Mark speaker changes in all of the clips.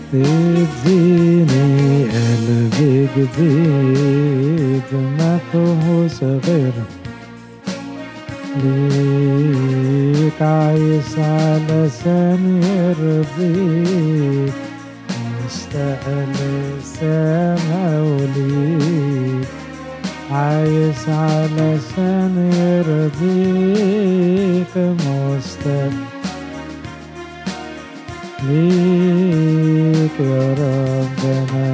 Speaker 1: تديني قلب جديد ما فيهوش غير ليك عايش علشان يرضيك مشتاق لسما وليك عايش علشان يرضيك مشتاق ليك يا رب انا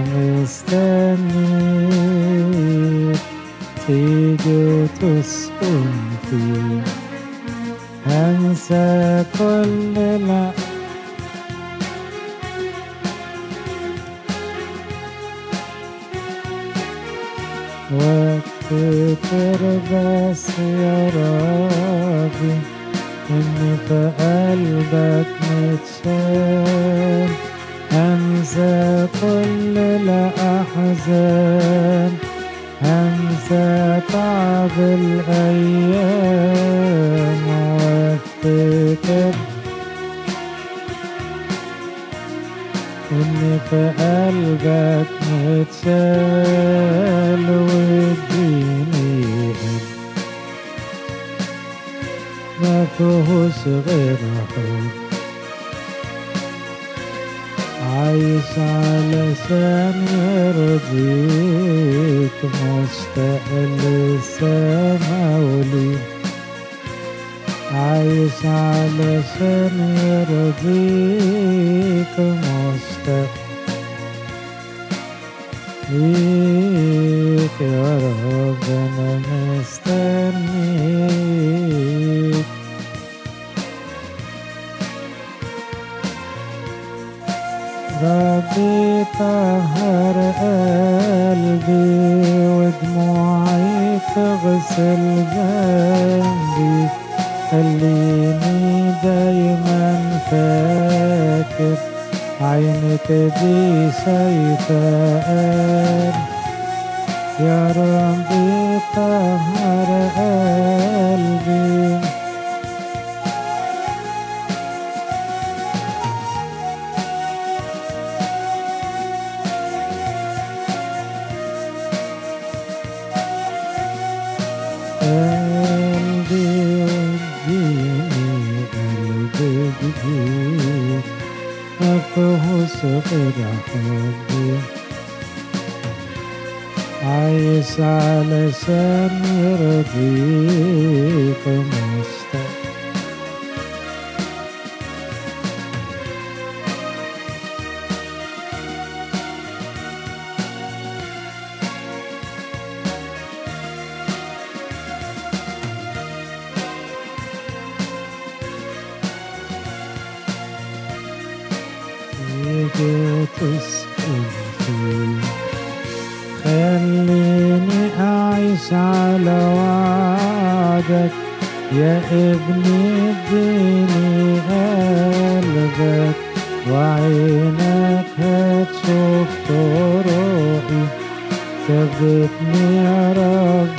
Speaker 1: مستنيك تيجي وتسكن فيه هنسى كل الع... وافتكر بس يا ربي إني في قلبك متشال أنسى كل الأحزان أنسى تعب الأيام وافتكر إني في قلبك متشال واديني قلب ما فيهوش غير حب عايش علشان يرضيك مشتاق للسما وليك عايش علشان يرضيك مشتاق ليك يا رب انا مستنيك ربي طهر قلبي ودموعي تغسل ذنبي خليني دايما فاكر عينك دي شايفة يا ربي طهر قلبي قلبي وديني قلبي جديد ما فيهوش غير حبي عايش علشان يرضيك مشتاق تيجي وتسكن فيه خليني أعيش على وعدك يا ابني اديني قلبك وعينك هتشوف طرقي ثبتني يا رب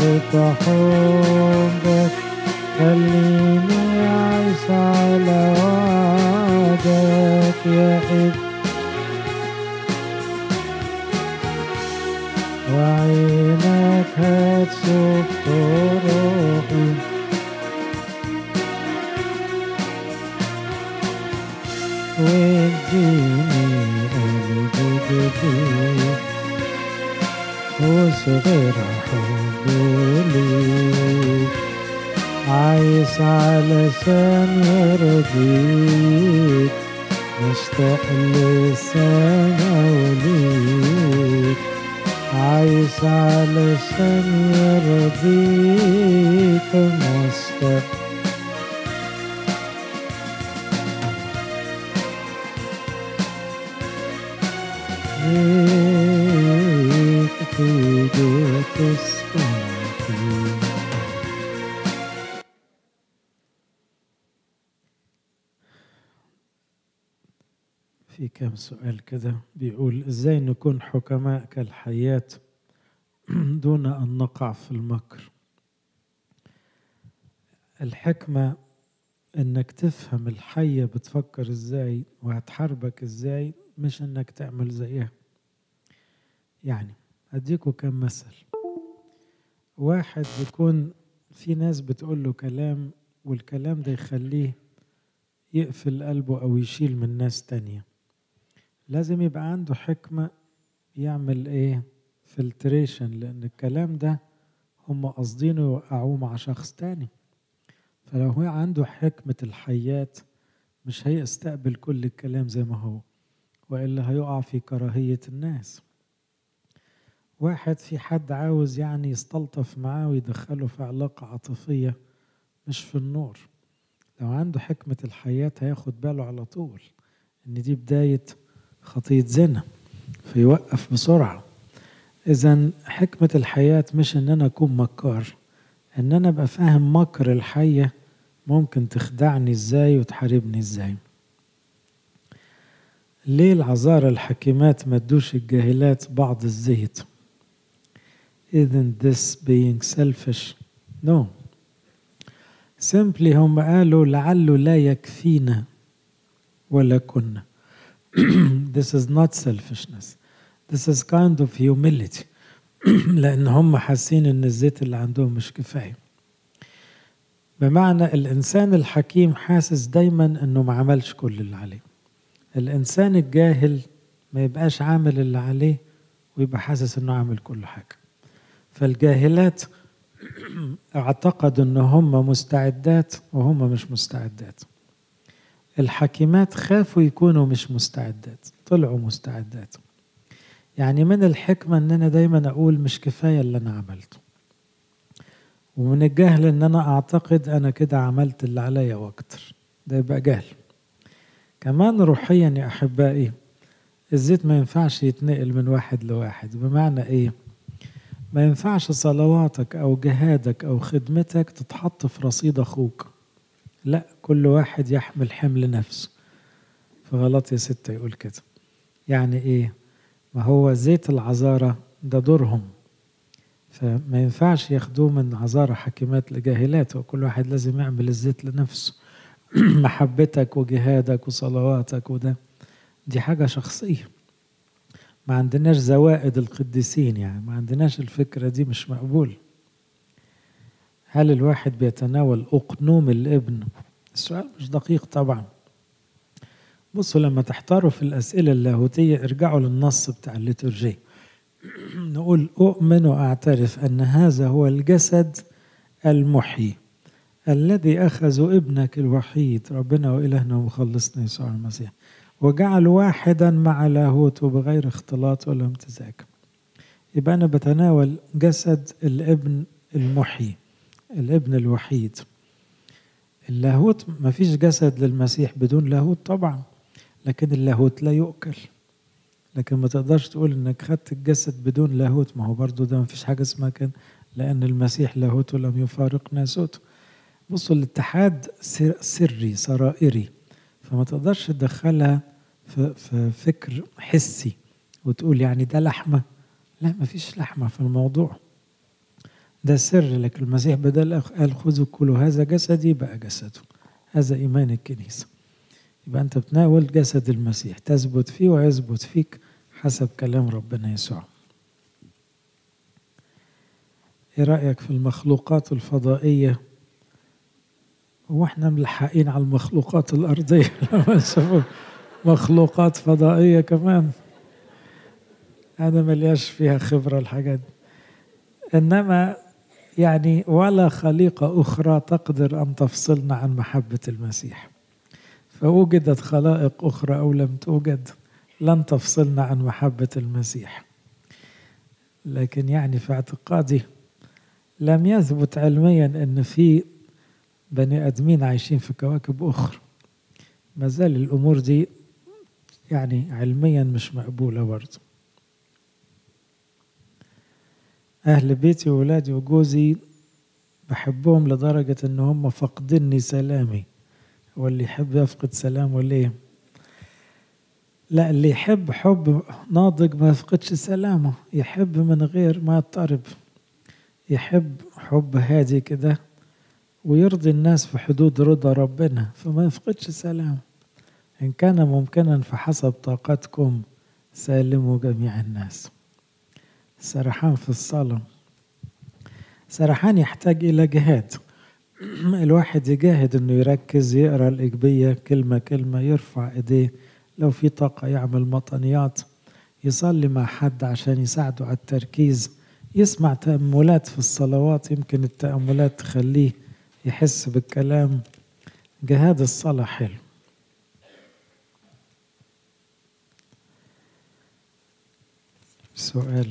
Speaker 1: بحبك خليني أعيش على وعدك يا ابني وعينك هتشوف طرقي واديني قلبي جديد وصغير حبي ليك عايش علشان يرضيك مشتاق لسما وليك عايش علشان يرضيك مشتاق ليك تيجي تسكن فيه في كم سؤال كده بيقول ازاي نكون حكماء كالحياة دون أن نقع في المكر الحكمة انك تفهم الحية بتفكر ازاي وهتحاربك ازاي مش انك تعمل زيها يعني اديكوا كم مثل واحد يكون في ناس بتقول له كلام والكلام ده يخليه يقفل قلبه او يشيل من ناس تانية لازم يبقى عنده حكمة يعمل ايه فلتريشن لان الكلام ده هم قاصدينه يوقعوه مع شخص تاني فلو هو عنده حكمة الحيات مش هيستقبل كل الكلام زي ما هو وإلا هيقع في كراهية الناس واحد في حد عاوز يعني يستلطف معاه ويدخله في علاقة عاطفية مش في النور لو عنده حكمة الحياة هياخد باله على طول إن دي بداية خطية زنا فيوقف بسرعة إذا حكمة الحياة مش إن أنا أكون مكار إن أنا أبقى فاهم مكر الحية ممكن تخدعني إزاي وتحاربني إزاي ليه العذارى الحكيمات ما ادوش الجاهلات بعض الزيت Isn't this being selfish? No. Simply هم قالوا لعله لا يكفينا ولا كنا. This is not selfishness. This is kind of humility. لأن هم حاسين إن الزيت اللي عندهم مش كفاية. بمعنى الإنسان الحكيم حاسس دايما إنه ما عملش كل اللي عليه. الإنسان الجاهل ما يبقاش عامل اللي عليه ويبقى حاسس إنه عامل كل حاجة. فالجاهلات اعتقدوا ان هم مستعدات وهم مش مستعدات الحكيمات خافوا يكونوا مش مستعدات طلعوا مستعدات يعني من الحكمة ان انا دايما اقول مش كفاية اللي انا عملته ومن الجهل ان انا اعتقد انا كده عملت اللي عليا واكتر ده يبقى جهل كمان روحيا يا احبائي الزيت ما ينفعش يتنقل من واحد لواحد بمعنى ايه ما ينفعش صلواتك او جهادك او خدمتك تتحط في رصيد اخوك لا كل واحد يحمل حمل نفسه فغلط يا ستة يقول كده يعني ايه ما هو زيت العذارة ده دورهم فما ينفعش ياخدوه من عذارة حكيمات لجاهلات وكل واحد لازم يعمل الزيت لنفسه محبتك وجهادك وصلواتك وده دي حاجة شخصية ما عندناش زوائد القديسين يعني ما عندناش الفكرة دي مش مقبول هل الواحد بيتناول أقنوم الابن السؤال مش دقيق طبعا بصوا لما تحتاروا في الأسئلة اللاهوتية ارجعوا للنص بتاع الليتورجي نقول أؤمن وأعترف أن هذا هو الجسد المحيي الذي أخذ ابنك الوحيد ربنا وإلهنا ومخلصنا يسوع المسيح وجعل واحدا مع لاهوته بغير اختلاط ولا امتزاج يبقى أنا بتناول جسد الابن المحيي الابن الوحيد اللاهوت ما فيش جسد للمسيح بدون لاهوت طبعا لكن اللاهوت لا يؤكل لكن ما تقدرش تقول انك خدت الجسد بدون لاهوت ما هو برضو ده ما فيش حاجه اسمها كده لان المسيح لاهوته لم يفارق ناسوته بصوا الاتحاد سري سرائري فما تقدرش تدخلها في, في فكر حسي وتقول يعني ده لحمة لا ما فيش لحمة في الموضوع ده سر لكن المسيح بدل قال خذوا كلوا هذا جسدي بقى جسده هذا إيمان الكنيسة يبقى أنت بتناول جسد المسيح تثبت فيه ويثبت فيك حسب كلام ربنا يسوع ايه رأيك في المخلوقات الفضائية واحنا ملحقين على المخلوقات الأرضية لما نشوفوا مخلوقات فضائية كمان أنا ملياش فيها خبرة الحاجات إنما يعني ولا خليقة أخرى تقدر أن تفصلنا عن محبة المسيح فوجدت خلائق أخرى أو لم توجد لن تفصلنا عن محبة المسيح لكن يعني في اعتقادي لم يثبت علميا أن في بني ادمين عايشين في كواكب اخرى ما زال الامور دي يعني علميا مش مقبوله برضه اهل بيتي وولادي وجوزي بحبهم لدرجة ان هم فقدني سلامي واللي يحب يفقد سلامه ليه لا اللي يحب حب ناضج ما يفقدش سلامه يحب من غير ما يضطرب يحب حب هادي كده ويرضي الناس في حدود رضا ربنا فما يفقدش سلام إن كان ممكنا فحسب طاقتكم سالموا جميع الناس سرحان في الصلاة سرحان يحتاج إلى جهاد الواحد يجاهد انه يركز يقرا الايجابيه كلمه كلمه يرفع ايديه لو في طاقه يعمل مطنيات يصلي مع حد عشان يساعده على التركيز يسمع تاملات في الصلوات يمكن التاملات تخليه يحس بالكلام جهاد الصلاه حلو سؤال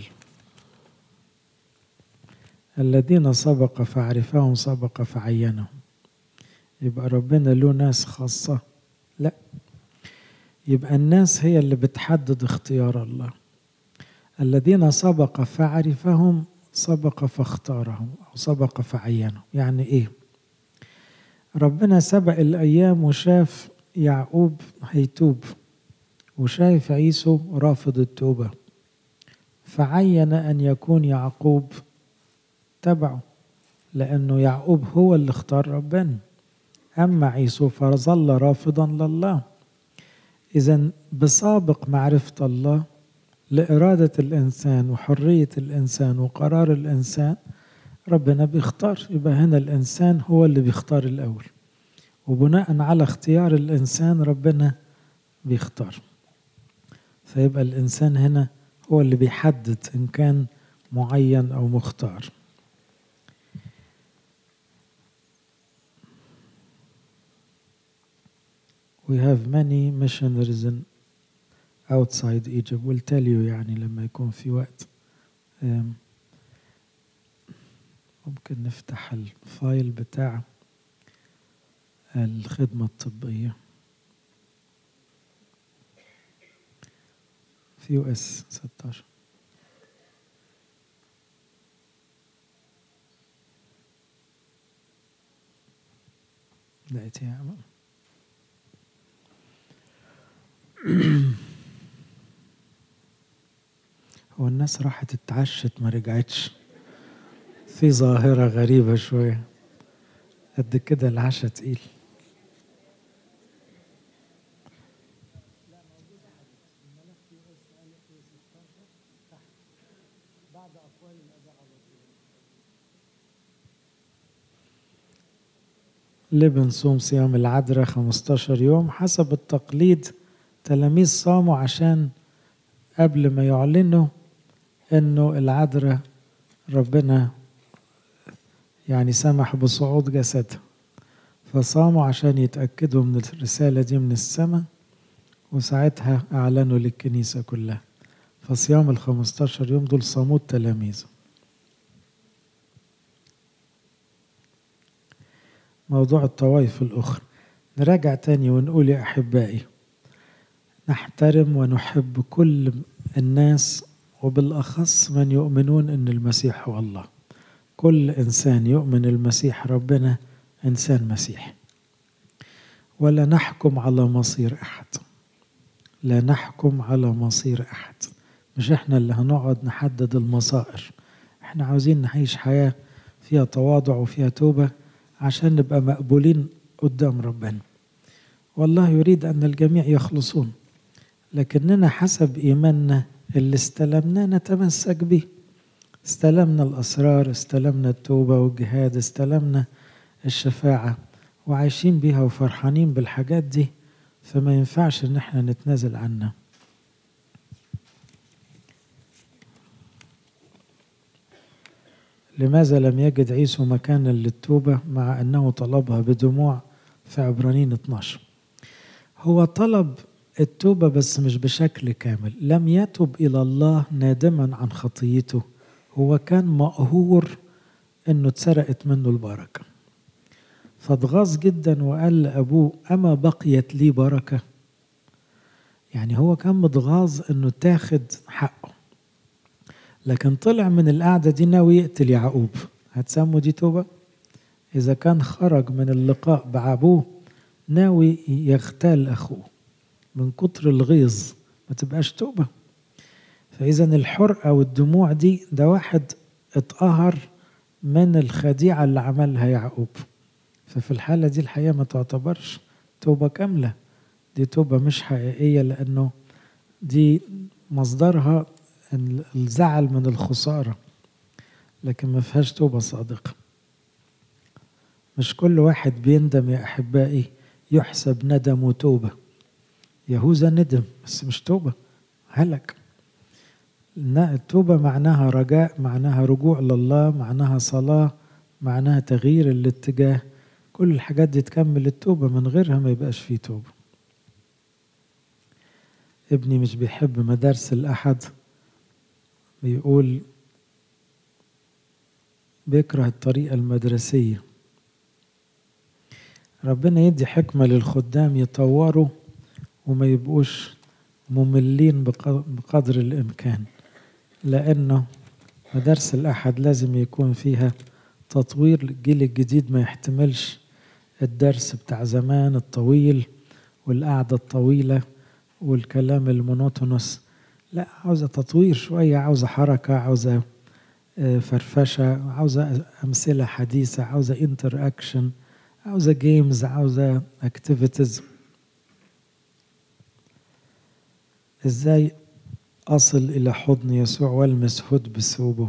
Speaker 1: الذين سبق فعرفهم سبق فعينهم يبقى ربنا له ناس خاصة لا يبقى الناس هي اللي بتحدد اختيار الله الذين سبق فعرفهم سبق فاختارهم أو سبق فعينهم يعني إيه ربنا سبق الأيام وشاف يعقوب هيتوب وشايف عيسو رافض التوبة فعين أن يكون يعقوب تبعه لأنه يعقوب هو اللي اختار ربنا أما عيسو فظل رافضا لله إذا بسابق معرفة الله لإرادة الإنسان وحرية الإنسان وقرار الإنسان ربنا بيختار يبقى هنا الإنسان هو اللي بيختار الأول وبناء على اختيار الإنسان ربنا بيختار فيبقى الإنسان هنا هو اللي بيحدد إن كان معين أو مختار we have many missionaries in outside Egypt will tell you يعني لما يكون في وقت ممكن نفتح الفايل بتاع الخدمة الطبية في يو اس 16 لقيتها يا عمر هو الناس راحت اتعشت ما رجعتش في ظاهرة غريبة شوية قد كده العشاء تقيل ليه بنصوم صيام العذراء 15 يوم حسب التقليد تلاميذ صاموا عشان قبل ما يعلنوا انه العذراء ربنا يعني سمح بصعود جسدها فصاموا عشان يتأكدوا من الرسالة دي من السماء وساعتها أعلنوا للكنيسة كلها فصيام ال 15 يوم دول صاموا التلاميذ موضوع الطوائف الأخرى نراجع تاني ونقول يا أحبائي نحترم ونحب كل الناس وبالأخص من يؤمنون أن المسيح هو الله كل إنسان يؤمن المسيح ربنا إنسان مسيحي ولا نحكم على مصير أحد لا نحكم على مصير أحد مش إحنا اللي هنقعد نحدد المصائر إحنا عاوزين نعيش حياة فيها تواضع وفيها توبة عشان نبقى مقبولين قدام ربنا والله يريد أن الجميع يخلصون لكننا حسب إيماننا اللي استلمناه نتمسك به استلمنا الأسرار استلمنا التوبة والجهاد استلمنا الشفاعة وعايشين بيها وفرحانين بالحاجات دي فما ينفعش ان احنا نتنازل عنها لماذا لم يجد عيسو مكانا للتوبة مع أنه طلبها بدموع في عبرانين 12 هو طلب التوبة بس مش بشكل كامل لم يتب إلى الله نادما عن خطيته هو كان مقهور أنه اتسرقت منه البركة فاتغاظ جدا وقال لأبوه أما بقيت لي بركة يعني هو كان متغاظ أنه تاخد حقه لكن طلع من القعدة دي ناوي يقتل يعقوب هتسموا دي توبة إذا كان خرج من اللقاء بأبوه ناوي يغتال أخوه من كتر الغيظ ما تبقاش توبة فإذا الحرقة والدموع دي ده واحد اتقهر من الخديعة اللي عملها يعقوب ففي الحالة دي الحقيقة ما تعتبرش توبة كاملة دي توبة مش حقيقية لأنه دي مصدرها الزعل من الخسارة لكن ما فيهاش توبة صادقة مش كل واحد بيندم يا أحبائي يحسب ندم وتوبة يهوذا ندم بس مش توبة هلك التوبة معناها رجاء معناها رجوع لله معناها صلاة معناها تغيير الاتجاه كل الحاجات دي تكمل التوبة من غيرها ما يبقاش فيه توبة ابني مش بيحب مدارس الأحد بيقول بيكره الطريقة المدرسية ربنا يدي حكمة للخدام يطوروا وما يبقوش مملين بقدر الإمكان لأنه مدارس الأحد لازم يكون فيها تطوير الجيل الجديد ما يحتملش الدرس بتاع زمان الطويل والقعدة الطويلة والكلام المونوتونوس لا عاوزة تطوير شوية عاوزة حركة عاوزة فرفشة عاوزة أمثلة حديثة عاوزة انتر أكشن عاوزة جيمز عاوزة اكتيفيتيز ازاي أصل إلى حضن يسوع والمس هد بثوبه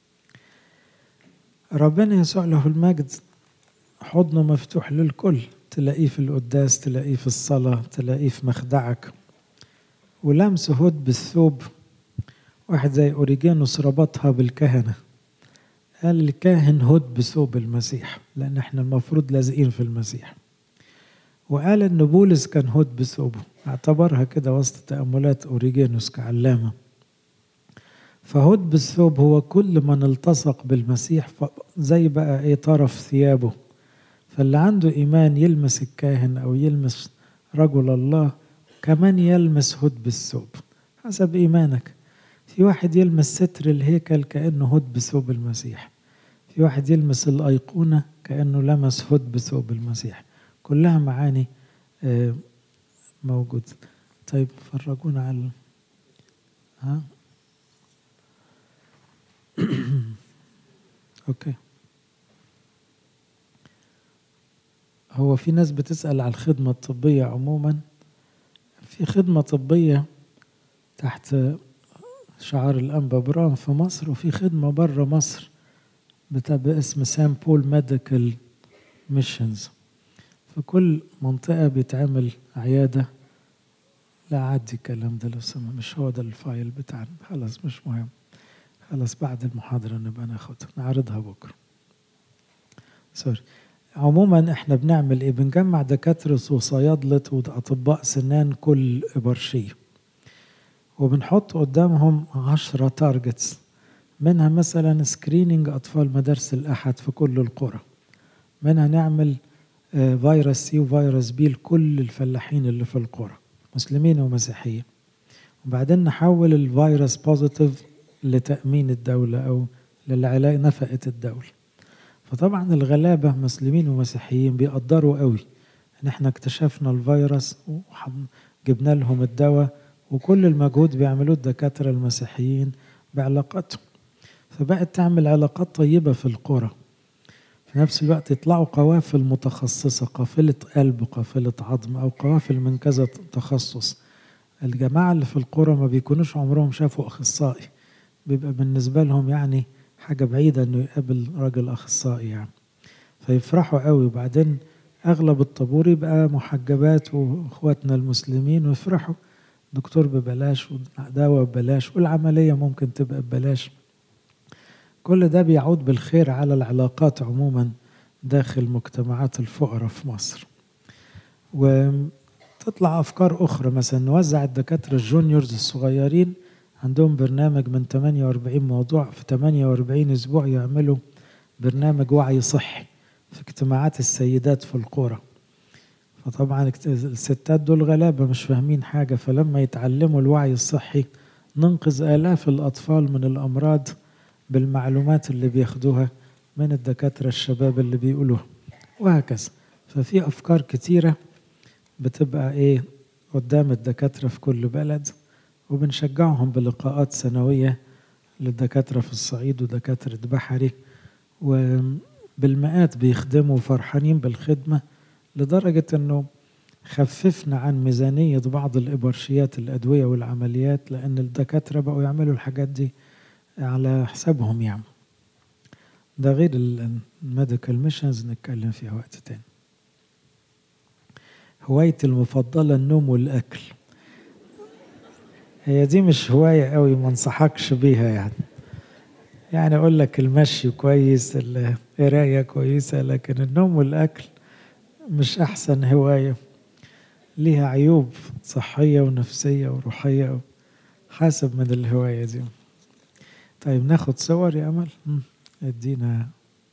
Speaker 1: ربنا يسوع له المجد حضنه مفتوح للكل تلاقيه في القداس تلاقيه في الصلاة تلاقيه في مخدعك ولمس هد بالثوب واحد زي أوريجينوس ربطها بالكهنة قال الكاهن هد بثوب المسيح لأن احنا المفروض لازقين في المسيح وقال ان بولس كان هد بثوبه اعتبرها كده وسط تأملات أوريجينوس كعلامة فهد بالثوب هو كل من التصق بالمسيح زي بقى ايه طرف ثيابه فاللي عنده إيمان يلمس الكاهن أو يلمس رجل الله كمان يلمس هد بالثوب حسب إيمانك في واحد يلمس ستر الهيكل كأنه هد بثوب المسيح في واحد يلمس الأيقونة كأنه لمس هد بثوب المسيح كلها معاني موجود طيب فرجونا على ها اوكي هو في ناس بتسأل على الخدمة الطبية عموما في خدمة طبية تحت شعار الأنبا برام في مصر وفي خدمة بره مصر باسم سان بول ميديكال ميشنز في كل منطقة بيتعمل عيادة لا عدي الكلام ده لو سمع مش هو ده الفايل بتاعنا خلاص مش مهم خلاص بعد المحاضرة نبقى ناخدها نعرضها بكرة سوري عموما احنا بنعمل ايه بنجمع دكاترة وصيادلة وأطباء سنان كل إبرشية وبنحط قدامهم عشرة تارجتس منها مثلا سكريننج أطفال مدارس الأحد في كل القرى منها نعمل فيروس سي وفيروس بي لكل الفلاحين اللي في القرى مسلمين ومسيحيين وبعدين نحول الفيروس بوزيتيف لتأمين الدولة أو للعلاج نفقة الدولة فطبعا الغلابة مسلمين ومسيحيين بيقدروا قوي ان احنا اكتشفنا الفيروس وجبنا لهم الدواء وكل المجهود بيعملوه الدكاترة المسيحيين بعلاقاتهم فبقت تعمل علاقات طيبة في القرى في نفس الوقت يطلعوا قوافل متخصصة قافلة قلب قافلة عظم أو قوافل من كذا تخصص الجماعة اللي في القرى ما بيكونوش عمرهم شافوا أخصائي بيبقى بالنسبة لهم يعني حاجة بعيدة إنه يقابل راجل أخصائي يعني فيفرحوا قوي وبعدين أغلب الطابور يبقى محجبات وإخواتنا المسلمين ويفرحوا دكتور ببلاش ودواء ببلاش والعملية ممكن تبقى ببلاش كل ده بيعود بالخير على العلاقات عموما داخل مجتمعات الفقراء في مصر وتطلع أفكار أخرى مثلا نوزع الدكاترة الجونيورز الصغيرين عندهم برنامج من 48 موضوع في 48 أسبوع يعملوا برنامج وعي صحي في اجتماعات السيدات في القرى فطبعا الستات دول غلابة مش فاهمين حاجة فلما يتعلموا الوعي الصحي ننقذ آلاف الأطفال من الأمراض بالمعلومات اللي بياخدوها من الدكاترة الشباب اللي بيقولوها وهكذا ففي أفكار كتيرة بتبقى إيه قدام الدكاترة في كل بلد وبنشجعهم بلقاءات سنوية للدكاترة في الصعيد ودكاترة بحري وبالمئات بيخدموا فرحانين بالخدمة لدرجة أنه خففنا عن ميزانية بعض الإبرشيات الأدوية والعمليات لأن الدكاترة بقوا يعملوا الحاجات دي على حسابهم يعني ده غير الميديكال ميشنز نتكلم فيها وقت تاني هوايتي المفضلة النوم والأكل هي دي مش هواية قوي ما انصحكش بيها يعني يعني أقول لك المشي كويس القراية كويسة لكن النوم والأكل مش أحسن هواية ليها عيوب صحية ونفسية وروحية حسب من الهواية دي طيب ناخد صور يا أمل ادينا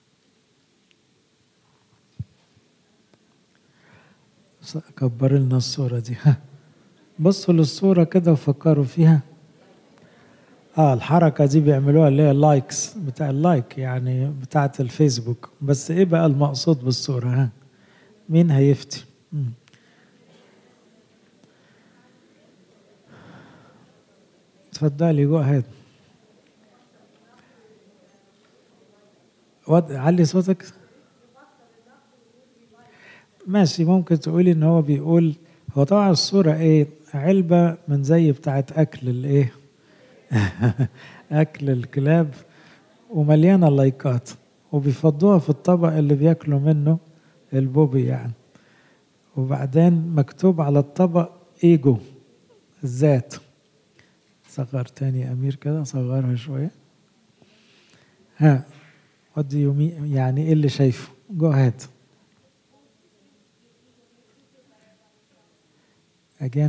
Speaker 1: كبر لنا الصورة دي ها بصوا للصورة كده وفكروا فيها اه الحركة دي بيعملوها اللي هي اللايكس بتاع اللايك يعني بتاعة الفيسبوك بس ايه بقى المقصود بالصورة ها مين هيفتي مم. اتفضلي جو اهيد علي صوتك ماشي ممكن تقولي ان هو بيقول هو طبعا الصورة ايه علبة من زي بتاعت اكل الايه اكل الكلاب ومليانة لايكات وبيفضوها في الطبق اللي بياكلوا منه البوبي يعني وبعدين مكتوب على الطبق ايجو الذات صغر تاني يا امير كده صغرها شوية ها what do you mean يعني ايه اللي شايفه go ahead again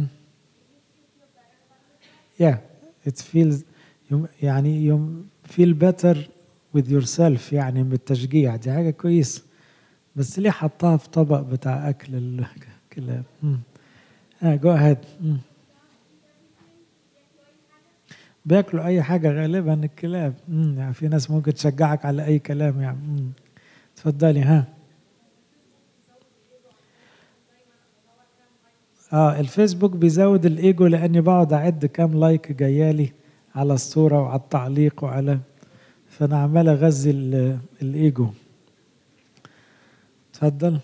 Speaker 1: yeah it feels يعني you feel better with yourself يعني بالتشجيع دي حاجة كويسة بس ليه حطها في طبق بتاع أكل الكلاب ها جو أهيد بياكلوا أي حاجة غالبا الكلاب مم. يعني في ناس ممكن تشجعك على أي كلام يعني مم. تفضلي ها اه الفيسبوك بيزود الايجو لاني بقعد اعد كام لايك جايالي على الصوره وعلى التعليق وعلى فانا عمال اغذي الايجو اتفضل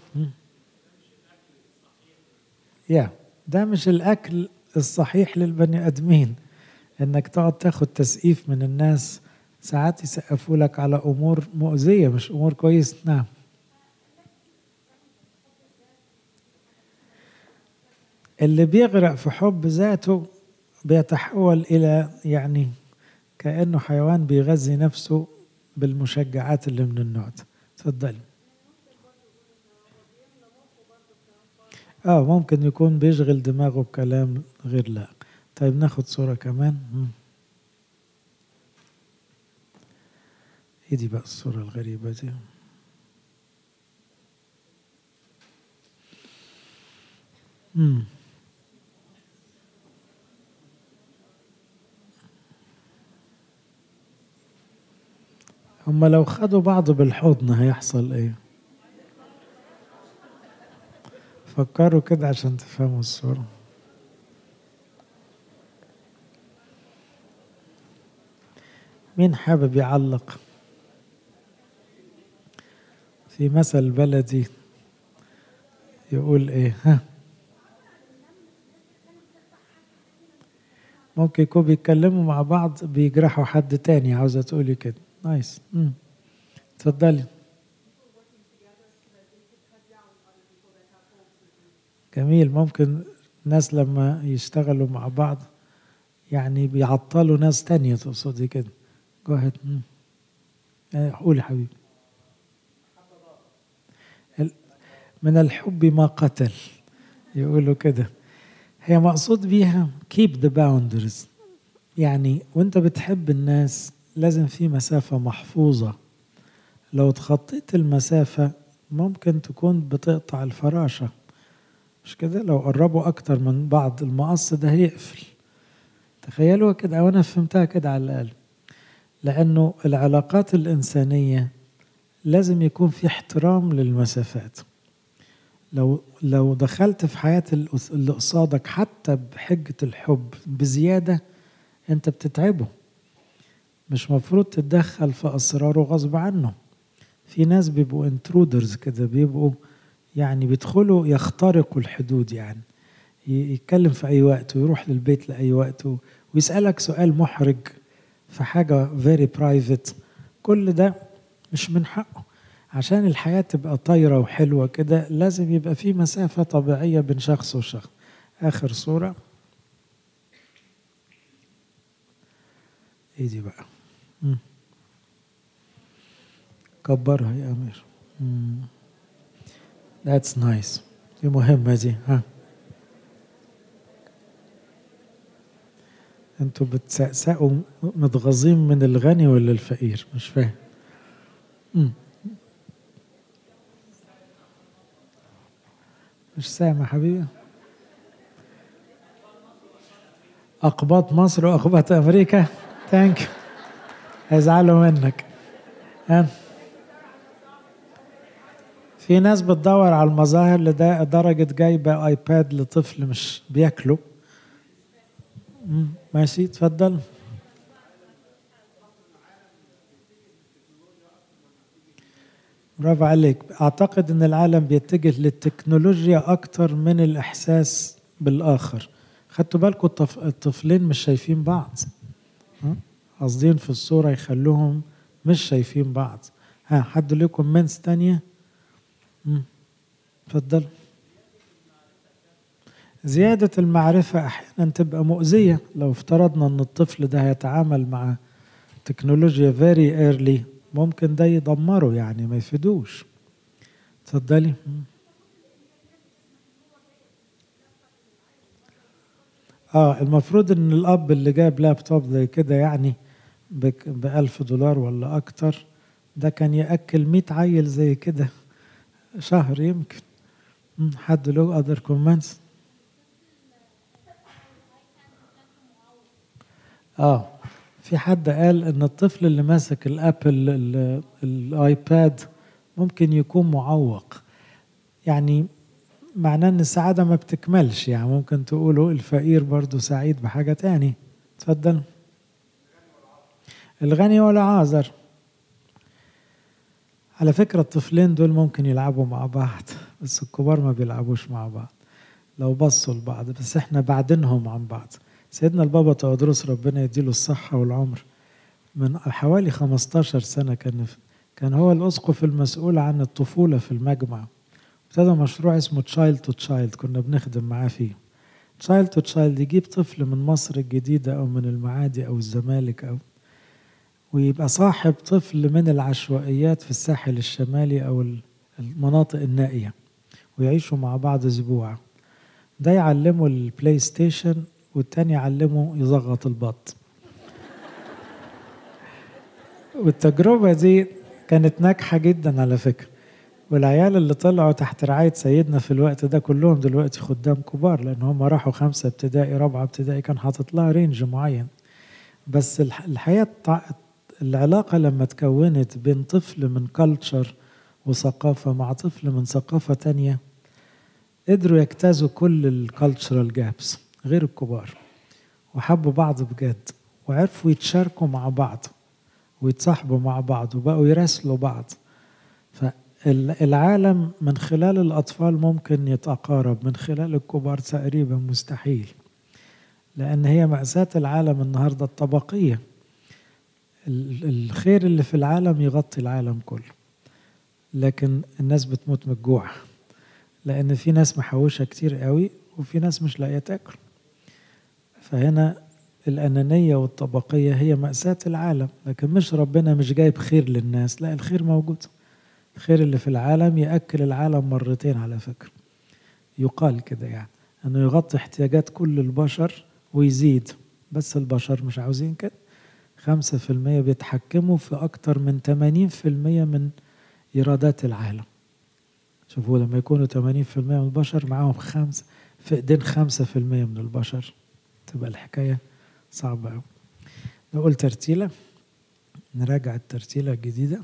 Speaker 1: يا ده مش الاكل الصحيح للبني ادمين انك تقعد تاخد تسقيف من الناس ساعات يسقفوا لك على امور مؤذيه مش امور كويس نعم اللي بيغرق في حب ذاته بيتحول الى يعني كانه حيوان بيغذي نفسه بالمشجعات اللي من النوع ده اتفضلي اه ممكن يكون بيشغل دماغه بكلام غير لا طيب ناخد صورة كمان مم. ايه دي بقى الصورة الغريبة دي مم. هما لو خدوا بعض بالحضن هيحصل ايه فكروا كده عشان تفهموا الصورة مين حابب يعلق في مثل بلدي يقول ايه ها ممكن يكونوا بيتكلموا مع بعض بيجرحوا حد تاني عاوزة تقولي كده نايس مم. اتفضلي جميل ممكن ناس لما يشتغلوا مع بعض يعني بيعطلوا ناس تانية تقصدي كده جو اهيد قول يا حبيبي من الحب ما قتل يقولوا كده هي مقصود بيها keep the boundaries يعني وانت بتحب الناس لازم في مسافة محفوظة لو تخطيت المسافة ممكن تكون بتقطع الفراشة مش كده لو قربوا أكتر من بعض المقص ده هيقفل تخيلوا كده وأنا فهمتها كده على الأقل لأنه العلاقات الإنسانية لازم يكون في احترام للمسافات لو لو دخلت في حياة اللي قصادك حتى بحجة الحب بزيادة أنت بتتعبه مش مفروض تتدخل في أسراره غصب عنه في ناس بيبقوا انترودرز كده بيبقوا يعني بيدخلوا يخترقوا الحدود يعني يتكلم في أي وقت ويروح للبيت لأي وقت ويسألك سؤال محرج في حاجة very private كل ده مش من حقه عشان الحياة تبقى طايرة وحلوة كده لازم يبقى في مسافة طبيعية بين شخص وشخص آخر صورة ايه دي بقى مم. كبرها يا أمير That's nice دي مهمة دي ها انتوا بتسقسقوا متغاظين من الغني ولا الفقير مش فاهم مم. مش سامع حبيبي أقباط مصر وأقباط أمريكا ثانك هيزعلوا منك ها في ناس بتدور على المظاهر لدرجة جايبة ايباد لطفل مش بياكله ماشي تفضل برافو عليك اعتقد ان العالم بيتجه للتكنولوجيا اكتر من الاحساس بالاخر خدتوا بالكم الطفلين مش شايفين بعض قاصدين في الصوره يخلوهم مش شايفين بعض ها حد له كومنتس تانية اتفضل زيادة المعرفة أحيانا تبقى مؤذية لو افترضنا أن الطفل ده هيتعامل مع تكنولوجيا very early ممكن ده يدمره يعني ما يفيدوش اتفضلي اه المفروض ان الاب اللي جاب لابتوب زي كده يعني بألف دولار ولا اكتر ده كان يأكل مئة عيل زي كده شهر يمكن حد له other comments اه في حد قال ان الطفل اللي ماسك الابل الايباد ممكن يكون معوق يعني معناه ان السعادة ما بتكملش يعني ممكن تقولوا الفقير برضو سعيد بحاجة تاني تفضل الغني ولا عازر على فكرة الطفلين دول ممكن يلعبوا مع بعض بس الكبار ما بيلعبوش مع بعض لو بصوا لبعض بس احنا بعدينهم عن بعض سيدنا البابا تودروس ربنا يديله الصحة والعمر من حوالي 15 سنة كان كان هو الأسقف المسؤول عن الطفولة في المجمع ابتدى مشروع اسمه تشايلد تو تشايلد كنا بنخدم معاه فيه تشايلد تو تشايلد يجيب طفل من مصر الجديدة أو من المعادي أو الزمالك أو ويبقى صاحب طفل من العشوائيات في الساحل الشمالي أو المناطق النائية ويعيشوا مع بعض أسبوع ده يعلمه البلاي ستيشن والتاني يعلمه يزغط البط والتجربة دي كانت ناجحة جدا على فكرة والعيال اللي طلعوا تحت رعاية سيدنا في الوقت ده كلهم دلوقتي خدام كبار لأن هم راحوا خمسة ابتدائي رابعة ابتدائي كان حاطط لها رينج معين بس الحقيقة العلاقة لما تكونت بين طفل من كلتشر وثقافة مع طفل من ثقافة تانية قدروا يجتازوا كل الكالتشرال جابس غير الكبار وحبوا بعض بجد وعرفوا يتشاركوا مع بعض ويتصاحبوا مع بعض وبقوا يراسلوا بعض فالعالم من خلال الأطفال ممكن يتقارب من خلال الكبار تقريبا مستحيل لأن هي مأساة العالم النهاردة الطبقية الخير اللي في العالم يغطي العالم كله لكن الناس بتموت من الجوع لأن في ناس محوشة كتير قوي وفي ناس مش لاقية تاكل فهنا الأنانية والطبقية هي مأساة العالم لكن مش ربنا مش جايب خير للناس لا الخير موجود الخير اللي في العالم يأكل العالم مرتين على فكرة يقال كده يعني أنه يغطي احتياجات كل البشر ويزيد بس البشر مش عاوزين كده خمسة في المية بيتحكموا في أكتر من تمانين في المية من إيرادات العالم شوفوا لما يكونوا تمانين في المية من البشر معاهم خمسة في إيدين خمسة في المية من البشر تبقى الحكاية صعبة أوي نقول ترتيلة نراجع الترتيلة الجديدة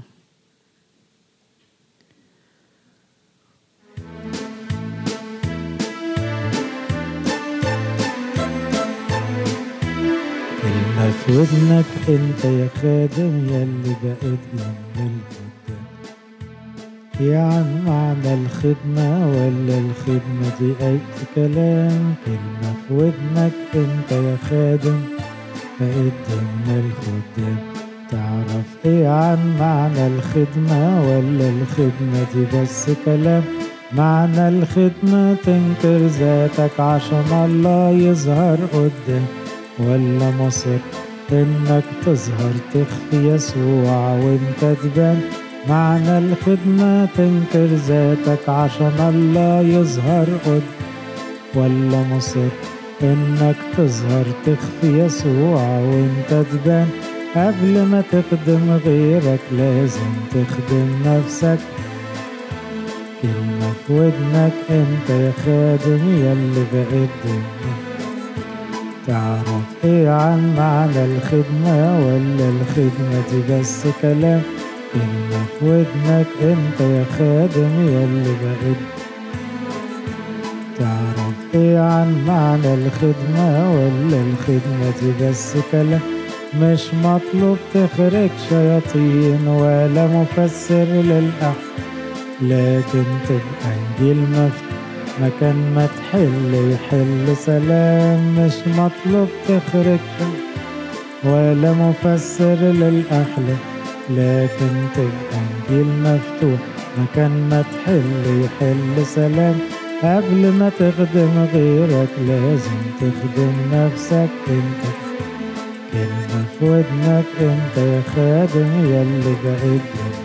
Speaker 1: كلمة في ودنك انت يا خادم يا اللي بقيت جنب القدام ايه عن معنى الخدمة ولا الخدمة دي أي كلام كلمة في ودنك انت يا خادم بقيت ضمن الخدام تعرف ايه عن معنى الخدمة ولا الخدمة دي بس كلام معنى الخدمة تنكر ذاتك عشان الله يظهر قدام ولا مصر انك تظهر تخفي يسوع وانت تبان معنى الخدمة تنكر ذاتك عشان الله يظهر قد ولا مصر انك تظهر تخفي يسوع وانت تبان قبل ما تخدم غيرك لازم تخدم نفسك كلمة في ودنك انت يا خادم يلي بقيت دمك تعرف ايه عن معنى الخدمة ولا الخدمة دي بس كلام كلمة في ودنك انت يا خادم يلي بقيت تعرف ايه عن معنى الخدمة ولا الخدمة دي بس كلام مش مطلوب تخرج شياطين ولا مفسر للأحد لكن تبقى انجيل مفتوح مكان ما تحل يحل سلام مش مطلوب تخرج ولا مفسر للأحلام لكن تبقى انجيل مفتوح مكان ما تحل يحل سلام قبل ما تخدم غيرك لازم تخدم نفسك انت كلمة في ودنك انت يا خادم يلي بقيت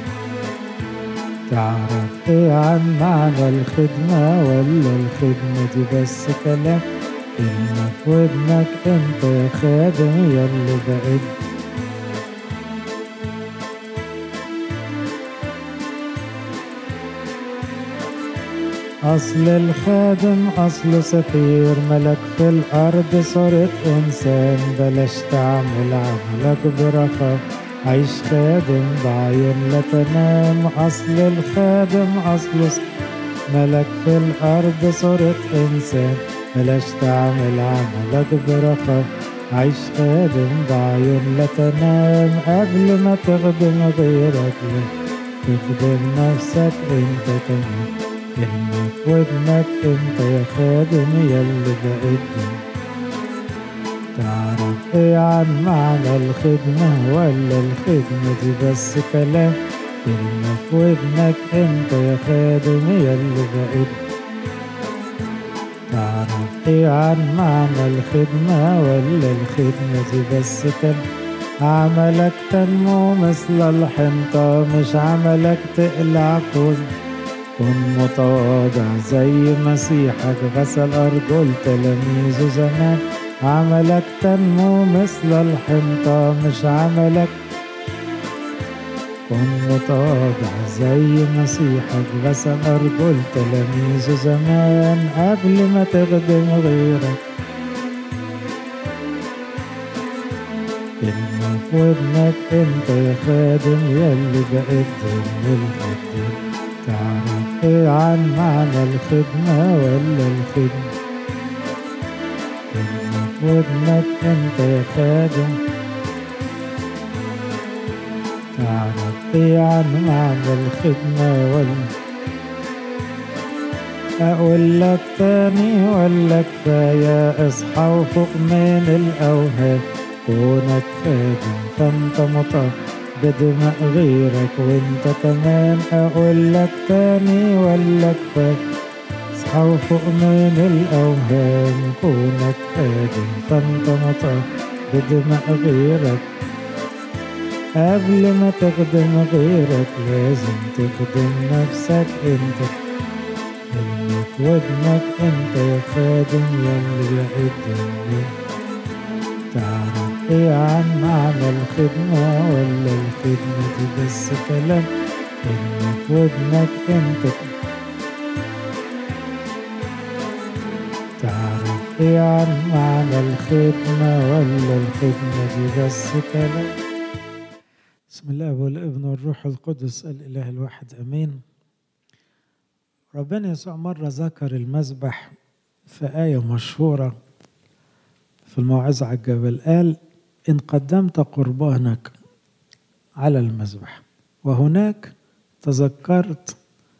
Speaker 1: تعرف ايه عن معنى الخدمة ولا الخدمة دي بس كلام كلمة في ودنك انت يا خادم يلي بقيت أصل الخادم أصل سفير ملك في الأرض صورة إنسان بلاش تعمل عملك برخاء عيش خادم بعين لا تنام أصل الخادم أصل ملك في الأرض صورة إنسان بلاش تعمل عملك برخاء عيش خادم بعين لا تنام قبل ما تخدم غيرك تخدم نفسك انت كمان كلمة في ودنك انت يا خادم يلي بقيت تعرف ايه عن معنى الخدمة ولا الخدمة دي بس كلام كلمة في ودنك انت يا خادم يلي بقيت تعرف ايه عن معنى الخدمة ولا الخدمة دي بس كلام عملك تنمو مثل الحنطة مش عملك تقلع كل كن متواضع زي مسيحك غسل أرجل تلاميذه زمان عملك تنمو مثل الحنطة مش عملك كن متواضع زي مسيحك غسل أرجل تلاميذه زمان قبل ما تخدم غيرك كلمة في ودنك انت يا خادم يلي بقيت ضمن الخدام تعرف ايه عن معنى الخدمة ولا الخدمة كلمة في ودنك انت يا خادم تعرف ايه عن معنى الخدمة ولا أقول لك تاني ولا كفاية اصحى وفوق من الأوهام كونك خادم فانت مطهر بدماء غيرك وانت كمان اقول لك تاني ولا كفايه اصحى وفوق من الاوهام كونك خادم فانت مطر بدماء غيرك قبل ما تخدم غيرك لازم تخدم نفسك انت اللي في ودنك انت يا خادم يلي لقيت تعرف ايه عن معنى الخدمة ولا الخدمة دي بس كلام اللي في ودنك انت تعرف ايه عن معنى الخدمة ولا الخدمة دي بس كلام بسم الله والابن والروح القدس الإله الواحد أمين ربنا يسوع مرة ذكر المذبح في آية مشهورة في الموعظة على الجبل قال إن قدمت قربانك على المذبح وهناك تذكرت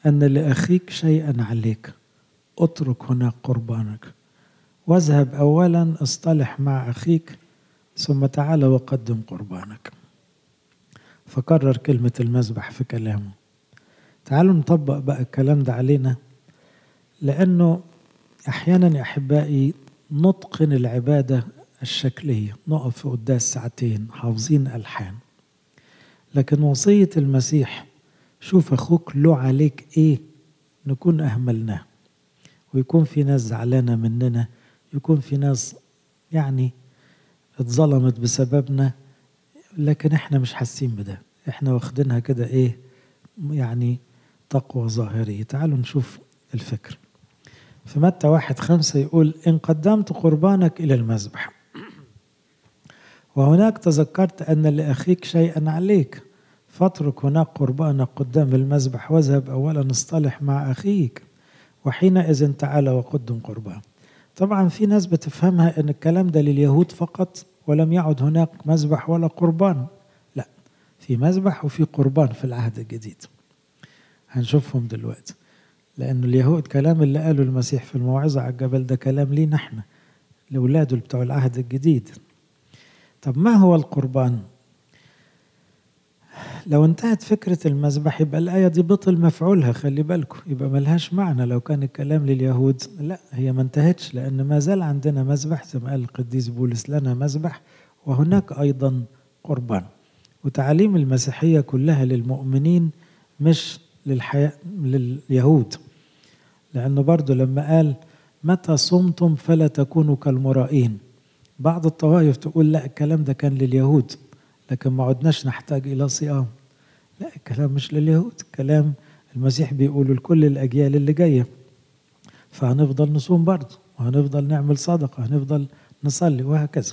Speaker 1: أن لأخيك شيئا عليك اترك هناك قربانك واذهب أولا اصطلح مع أخيك ثم تعال وقدم قربانك فكرر كلمة المذبح في كلامه تعالوا نطبق بقى الكلام ده علينا لأنه أحيانا يا أحبائي نتقن العبادة الشكلية نقف في قداس ساعتين حافظين ألحان لكن وصية المسيح شوف أخوك له عليك إيه نكون أهملناه ويكون في ناس زعلانة مننا يكون في ناس يعني اتظلمت بسببنا لكن احنا مش حاسين بده احنا واخدينها كده ايه يعني تقوى ظاهرية تعالوا نشوف الفكر في متى واحد خمسة يقول إن قدمت قربانك إلى المذبح وهناك تذكرت أن لأخيك شيئا عليك فاترك هناك قربانك قدام المذبح واذهب أولا اصطلح مع أخيك وحينئذ تعالى وقدم قربان طبعا في ناس بتفهمها أن الكلام ده لليهود فقط ولم يعد هناك مذبح ولا قربان لا في مذبح وفي قربان في العهد الجديد هنشوفهم دلوقتي لأن اليهود كلام اللي قاله المسيح في الموعظة على الجبل ده كلام لينا احنا لأولاده بتوع العهد الجديد طب ما هو القربان لو انتهت فكرة المذبح يبقى الآية دي بطل مفعولها خلي بالكم يبقى ملهاش معنى لو كان الكلام لليهود لا هي ما انتهتش لأن ما زال عندنا مذبح زي ما قال القديس بولس لنا مذبح وهناك أيضا قربان وتعاليم المسيحية كلها للمؤمنين مش للحياة لليهود لأنه برضو لما قال متى صمتم فلا تكونوا كالمرائين بعض الطوائف تقول لا الكلام ده كان لليهود لكن ما عدناش نحتاج إلى صيام لا الكلام مش لليهود كلام المسيح بيقوله لكل الأجيال اللي جاية فهنفضل نصوم برضه وهنفضل نعمل صدقة وهنفضل نصلي وهكذا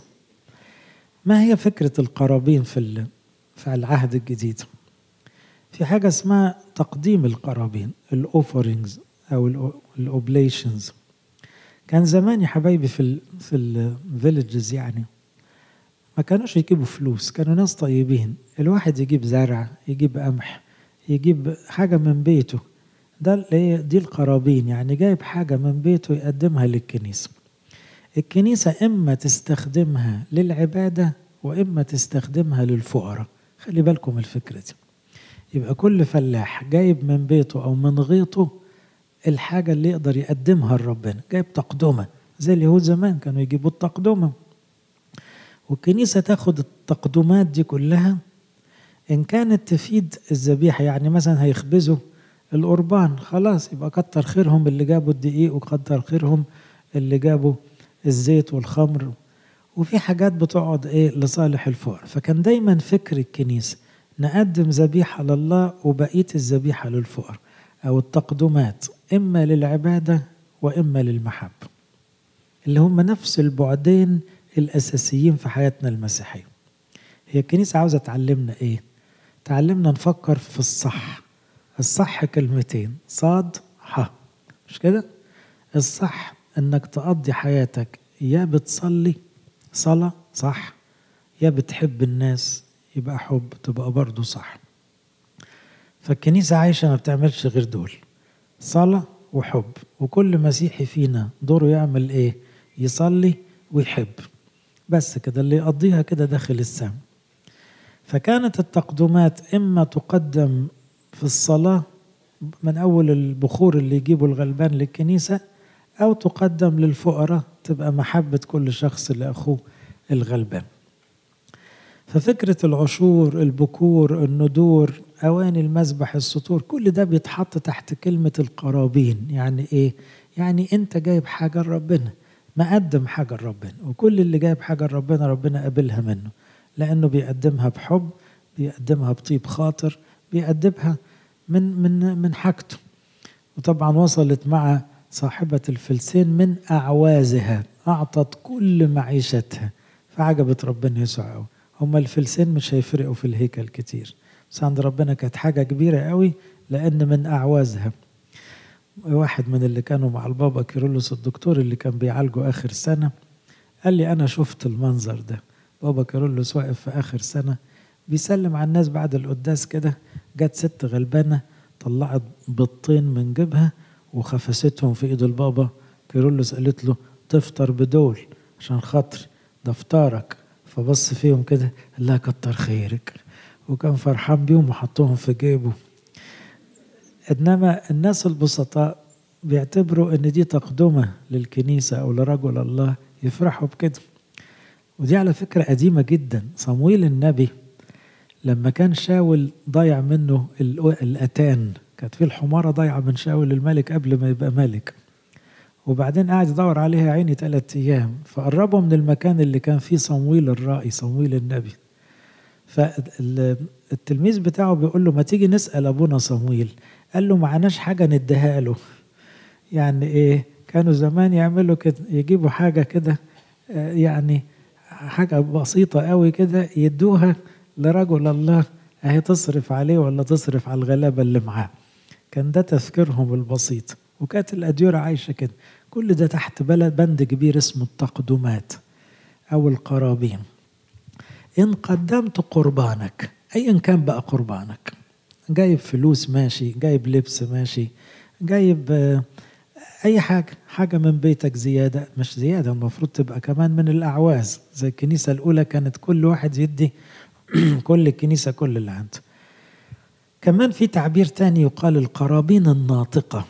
Speaker 1: ما هي فكرة القرابين في في العهد الجديد في حاجة اسمها تقديم القرابين الأوفرينجز أو الأوبليشنز كان زمان يا حبايبي في ال في الفيلجز يعني ما كانوش يجيبوا فلوس كانوا ناس طيبين الواحد يجيب زرع يجيب قمح يجيب حاجة من بيته ده دي القرابين يعني جايب حاجة من بيته يقدمها للكنيسة الكنيسة إما تستخدمها للعبادة وإما تستخدمها للفقراء خلي بالكم الفكرة دي يبقى كل فلاح جايب من بيته أو من غيطه الحاجة اللي يقدر يقدمها لربنا جايب تقدمة زي اليهود زمان كانوا يجيبوا التقدمة والكنيسة تاخد التقدمات دي كلها إن كانت تفيد الذبيحة يعني مثلا هيخبزوا القربان خلاص يبقى كتر خيرهم اللي جابوا الدقيق وكتر خيرهم اللي جابوا الزيت والخمر وفي حاجات بتقعد ايه لصالح الفقراء فكان دايما فكر الكنيسة نقدم ذبيحة لله وبقية الذبيحة للفقراء أو التقدمات إما للعبادة وإما للمحبة اللي هم نفس البعدين الأساسيين في حياتنا المسيحية هي الكنيسة عاوزة تعلمنا إيه؟ تعلمنا نفكر في الصح الصح كلمتين صاد ح مش كده؟ الصح إنك تقضي حياتك يا بتصلي صلاة صح يا بتحب الناس يبقى حب تبقى برضه صح فالكنيسة عايشة ما بتعملش غير دول صلاة وحب وكل مسيحي فينا دوره يعمل ايه يصلي ويحب بس كده اللي يقضيها كده داخل السام فكانت التقدمات إما تقدم في الصلاة من أول البخور اللي يجيبه الغلبان للكنيسة أو تقدم للفقراء تبقى محبة كل شخص لأخوه الغلبان ففكرة العشور البكور الندور أواني المذبح السطور كل ده بيتحط تحت كلمة القرابين يعني إيه؟ يعني أنت جايب حاجة لربنا مقدم حاجة لربنا وكل اللي جايب حاجة لربنا ربنا قابلها منه لأنه بيقدمها بحب بيقدمها بطيب خاطر بيقدمها من من من حاجته وطبعا وصلت مع صاحبة الفلسين من أعوازها أعطت كل معيشتها فعجبت ربنا يسوع قوي هما الفلسين مش هيفرقوا في الهيكل كتير بس عند ربنا كانت حاجة كبيرة قوي لأن من أعوازها واحد من اللي كانوا مع البابا كيرلس الدكتور اللي كان بيعالجه آخر سنة قال لي أنا شفت المنظر ده بابا كيرلس واقف في آخر سنة بيسلم على الناس بعد القداس كده جت ست غلبانة طلعت بيضتين من جيبها وخفستهم في ايد البابا كيرلس قالت له تفطر بدول عشان خاطر ده فطارك فبص فيهم كده قال لها كتر خيرك وكان فرحان بيهم وحطهم في جيبه انما الناس البسطاء بيعتبروا ان دي تقدمه للكنيسه او لرجل الله يفرحوا بكده ودي على فكره قديمه جدا صمويل النبي لما كان شاول ضايع منه الاتان كانت في الحماره ضايعه من شاول الملك قبل ما يبقى ملك وبعدين قاعد يدور عليها عيني ثلاثة أيام فقربوا من المكان اللي كان فيه صمويل الرائي صمويل النبي فالتلميذ بتاعه بيقول له ما تيجي نسأل أبونا صمويل قال له معناش حاجة نديها له يعني إيه كانوا زمان يعملوا كده يجيبوا حاجة كده يعني حاجة بسيطة قوي كده يدوها لرجل الله اهي تصرف عليه ولا تصرف على الغلابة اللي معاه كان ده تفكيرهم البسيط وكانت الأديرة عايشة كده كل ده تحت بلد بند كبير اسمه التقدمات أو القرابين إن قدمت قربانك أيا كان بقى قربانك جايب فلوس ماشي جايب لبس ماشي جايب أي حاجة حاجة من بيتك زيادة مش زيادة المفروض تبقى كمان من الأعواز زي الكنيسة الأولى كانت كل واحد يدي كل الكنيسة كل اللي عنده كمان في تعبير تاني يقال القرابين الناطقة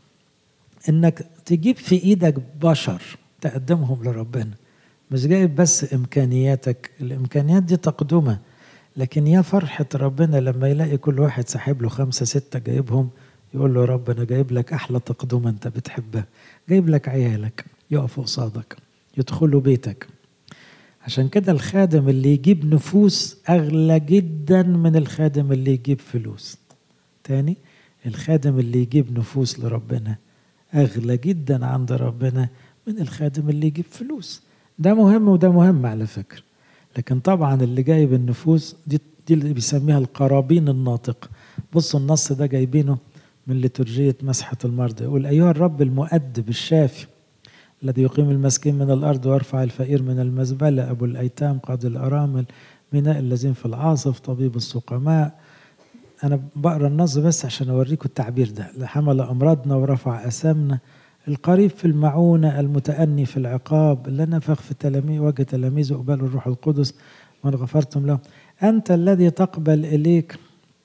Speaker 1: انك تجيب في ايدك بشر تقدمهم لربنا مش جايب بس امكانياتك الامكانيات دي تقدمة لكن يا فرحة ربنا لما يلاقي كل واحد ساحب له خمسة ستة جايبهم يقول له يا رب انا جايب لك احلى تقدمة انت بتحبها جايب لك عيالك يقفوا قصادك يدخلوا بيتك عشان كده الخادم اللي يجيب نفوس أغلى جدا من الخادم اللي يجيب فلوس تاني الخادم اللي يجيب نفوس لربنا أغلى جدا عند ربنا من الخادم اللي يجيب فلوس ده مهم وده مهم على فكرة لكن طبعا اللي جايب النفوس دي, دي اللي بيسميها القرابين الناطق بصوا النص ده جايبينه من لترجية مسحة المرضى يقول أيها الرب المؤدب الشافي الذي يقيم المسكين من الأرض ويرفع الفقير من المزبلة أبو الأيتام قاضي الأرامل ميناء الذين في العاصف طبيب السقماء أنا بقرأ النص بس عشان أوريكم التعبير ده لحمل أمراضنا ورفع أسامنا القريب في المعونة المتأني في العقاب اللي نفخ في تلاميذ وجه تلاميذه قبلوا الروح القدس من غفرتم له أنت الذي تقبل إليك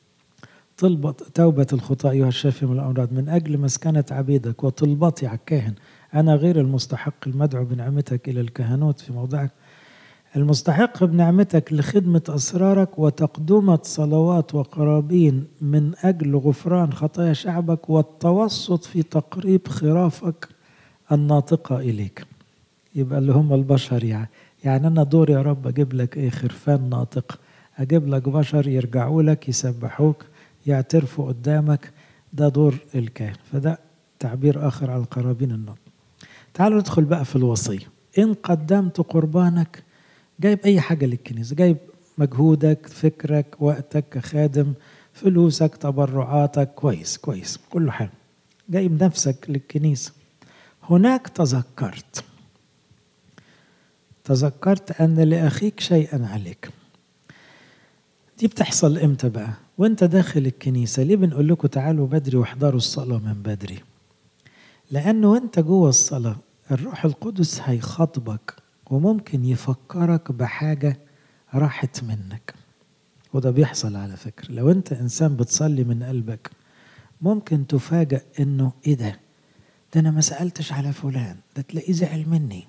Speaker 1: طلبة توبة الخطاة أيها الشافي من الأمراض من أجل مسكنة عبيدك وطلبتي على الكاهن أنا غير المستحق المدعو بنعمتك إلى الكهنوت في موضعك المستحق بنعمتك لخدمة أسرارك وتقدمة صلوات وقرابين من أجل غفران خطايا شعبك والتوسط في تقريب خرافك الناطقة إليك يبقى اللي هم البشر يعني يعني أنا دوري يا رب أجيب لك إيه خرفان ناطق أجيب لك بشر يرجعوا لك يسبحوك يعترفوا قدامك ده دور الكاهن فده تعبير آخر على القرابين الناطق تعالوا ندخل بقى في الوصية إن قدمت قربانك جايب أي حاجة للكنيسة جايب مجهودك فكرك وقتك كخادم فلوسك تبرعاتك كويس كويس كله حلو جايب نفسك للكنيسة هناك تذكرت تذكرت أن لأخيك شيئا عليك دي بتحصل امتى بقى وانت داخل الكنيسة ليه بنقول لكم تعالوا بدري واحضروا الصلاة من بدري لأنه وانت جوه الصلاة الروح القدس هيخاطبك وممكن يفكرك بحاجة راحت منك وده بيحصل على فكرة لو انت انسان بتصلي من قلبك ممكن تفاجأ انه ايه ده ده انا ما سألتش على فلان ده تلاقيه زعل مني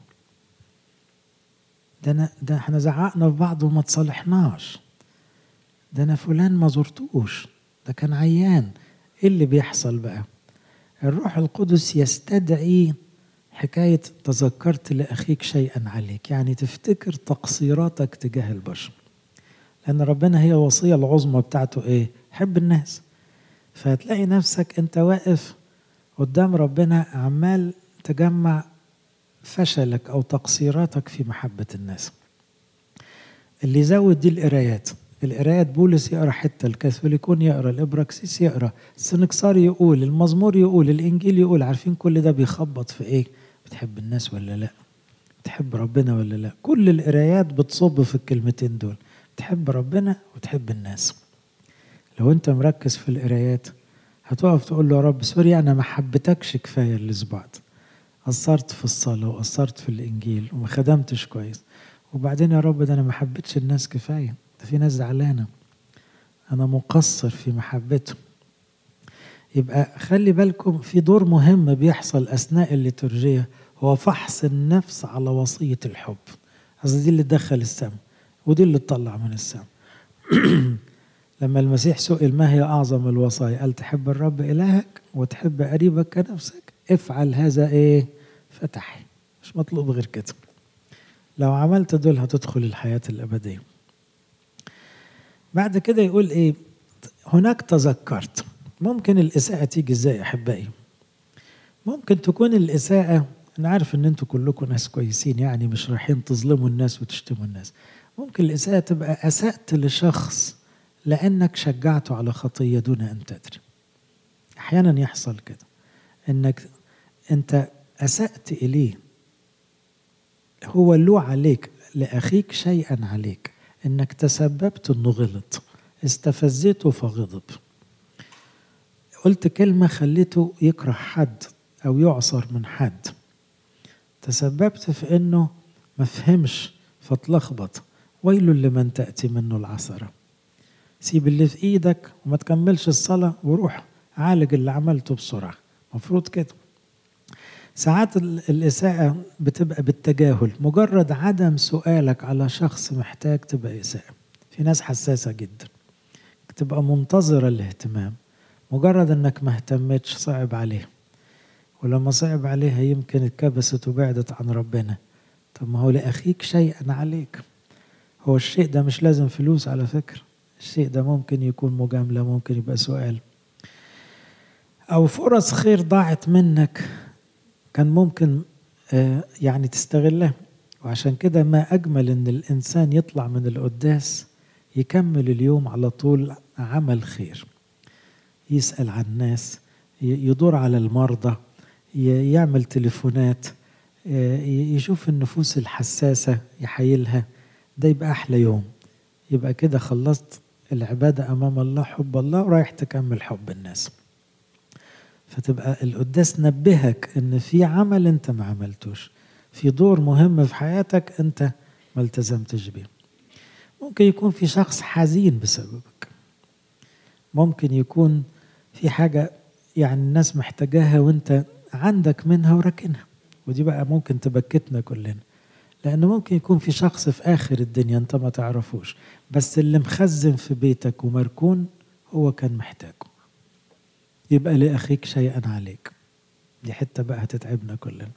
Speaker 1: ده انا ده احنا زعقنا في بعض وما تصالحناش ده انا فلان ما زرتوش ده كان عيان ايه اللي بيحصل بقى الروح القدس يستدعي حكاية تذكرت لأخيك شيئا عليك يعني تفتكر تقصيراتك تجاه البشر لأن ربنا هي الوصية العظمى بتاعته إيه حب الناس فهتلاقي نفسك أنت واقف قدام ربنا عمال تجمع فشلك أو تقصيراتك في محبة الناس اللي يزود دي القرايات القرايات بولس يقرا حته الكاثوليكون يقرا الابراكسيس يقرا السنكسار يقول المزمور يقول الانجيل يقول عارفين كل ده بيخبط في ايه بتحب الناس ولا لا بتحب ربنا ولا لا كل القرايات بتصب في الكلمتين دول بتحب ربنا وتحب الناس لو انت مركز في القرايات هتقف تقول له يا رب سوري انا ما حبيتكش كفايه الاسبوع ده قصرت في الصلاه وقصرت في الانجيل وما خدمتش كويس وبعدين يا رب ده انا ما حبيتش الناس كفايه ده في ناس زعلانه انا مقصر في محبتهم يبقى خلي بالكم في دور مهم بيحصل اثناء الليتورجيه هو فحص النفس على وصيه الحب قصدي دي اللي تدخل السم ودي اللي تطلع من السم لما المسيح سئل ما هي اعظم الوصايا قال تحب الرب الهك وتحب قريبك كنفسك افعل هذا ايه فتح مش مطلوب غير كده لو عملت دول هتدخل الحياه الابديه بعد كده يقول ايه هناك تذكرت ممكن الإساءة تيجي ازاي يا أحبائي ممكن تكون الإساءة أنا عارف إن أنتوا كلكم ناس كويسين يعني مش رايحين تظلموا الناس وتشتموا الناس ممكن الإساءة تبقى أسأت لشخص لأنك شجعته على خطية دون أن تدري أحيانا يحصل كده إنك أنت أسأت إليه هو له عليك لأخيك شيئا عليك إنك تسببت إنه غلط استفزيته فغضب قلت كلمة خليته يكره حد أو يعصر من حد تسببت في إنه ما فهمش فاتلخبط ويل لمن تأتي منه العثرة سيب اللي في إيدك وما تكملش الصلاة وروح عالج اللي عملته بسرعة مفروض كده ساعات الإساءة بتبقى بالتجاهل مجرد عدم سؤالك على شخص محتاج تبقى إساءة في ناس حساسة جدا تبقى منتظرة الاهتمام مجرد انك ما اهتمتش صعب عليه ولما صعب عليها يمكن اتكبست وبعدت عن ربنا طب ما هو لأخيك شيئا عليك هو الشيء ده مش لازم فلوس على فكرة الشيء ده ممكن يكون مجاملة ممكن يبقى سؤال أو فرص خير ضاعت منك كان ممكن يعني تستغلها وعشان كده ما أجمل إن الإنسان يطلع من القداس يكمل اليوم على طول عمل خير يسأل عن الناس يدور على المرضى يعمل تليفونات يشوف النفوس الحساسة يحيلها ده يبقى أحلى يوم يبقى كده خلصت العبادة أمام الله حب الله ورايح تكمل حب الناس فتبقى القداس نبهك ان في عمل انت ما عملتوش في دور مهم في حياتك انت ما التزمتش بيه ممكن يكون في شخص حزين بسببك ممكن يكون في حاجة يعني الناس محتاجاها وانت عندك منها وراكنها ودي بقى ممكن تبكتنا كلنا لأن ممكن يكون في شخص في آخر الدنيا انت ما تعرفوش بس اللي مخزن في بيتك ومركون هو كان محتاجه يبقى لأخيك شيئا عليك دي حتة بقى هتتعبنا كلنا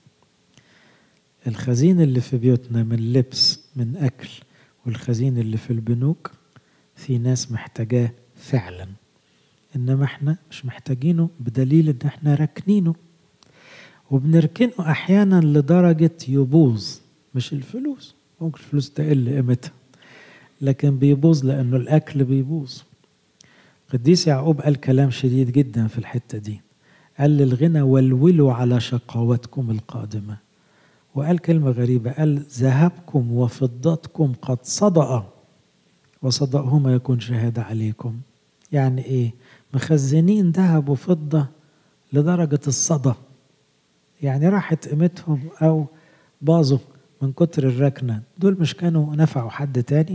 Speaker 1: الخزين اللي في بيوتنا من لبس من أكل والخزين اللي في البنوك في ناس محتاجاه فعلا إنما احنا مش محتاجينه بدليل إن احنا راكنينه وبنركنه أحيانا لدرجة يبوظ مش الفلوس ممكن الفلوس تقل قيمتها لكن بيبوظ لأنه الأكل بيبوظ قديس يعقوب قال كلام شديد جدا في الحتة دي قال للغنى ولولوا على شقاوتكم القادمة وقال كلمة غريبة قال ذهبكم وفضتكم قد صدأ وصدأهما يكون شهادة عليكم يعني ايه مخزنين ذهب وفضة لدرجة الصدى يعني راحت قيمتهم أو باظوا من كتر الركنة دول مش كانوا نفعوا حد تاني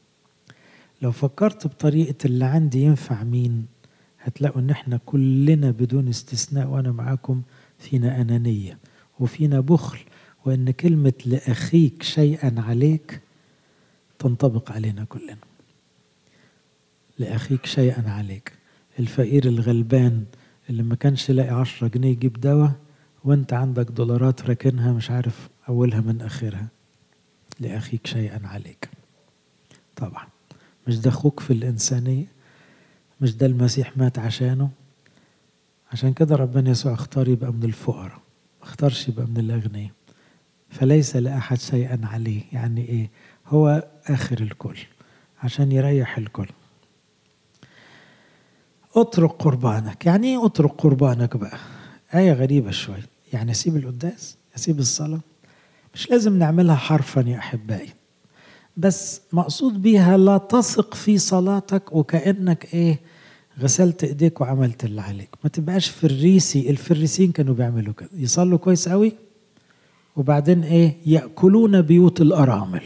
Speaker 1: لو فكرت بطريقة اللي عندي ينفع مين هتلاقوا ان احنا كلنا بدون استثناء وانا معاكم فينا انانية وفينا بخل وان كلمة لاخيك شيئا عليك تنطبق علينا كلنا لاخيك شيئا عليك الفقير الغلبان اللي ما كانش لاقي عشرة جنيه يجيب دواء وانت عندك دولارات راكنها مش عارف اولها من اخرها لاخيك شيئا عليك طبعا مش ده اخوك في الانسانيه مش ده المسيح مات عشانه عشان كده ربنا يسوع اختار يبقى من الفقراء ما اختارش يبقى من الاغنياء فليس لاحد شيئا عليه يعني ايه هو اخر الكل عشان يريح الكل اترك قربانك يعني ايه اترك قربانك بقى آية غريبة شوي يعني أسيب القداس أسيب الصلاة مش لازم نعملها حرفا يا أحبائي بس مقصود بيها لا تثق في صلاتك وكأنك إيه غسلت ايديك وعملت اللي عليك ما تبقاش فريسي الفريسين كانوا بيعملوا كده يصلوا كويس قوي وبعدين ايه ياكلون بيوت الارامل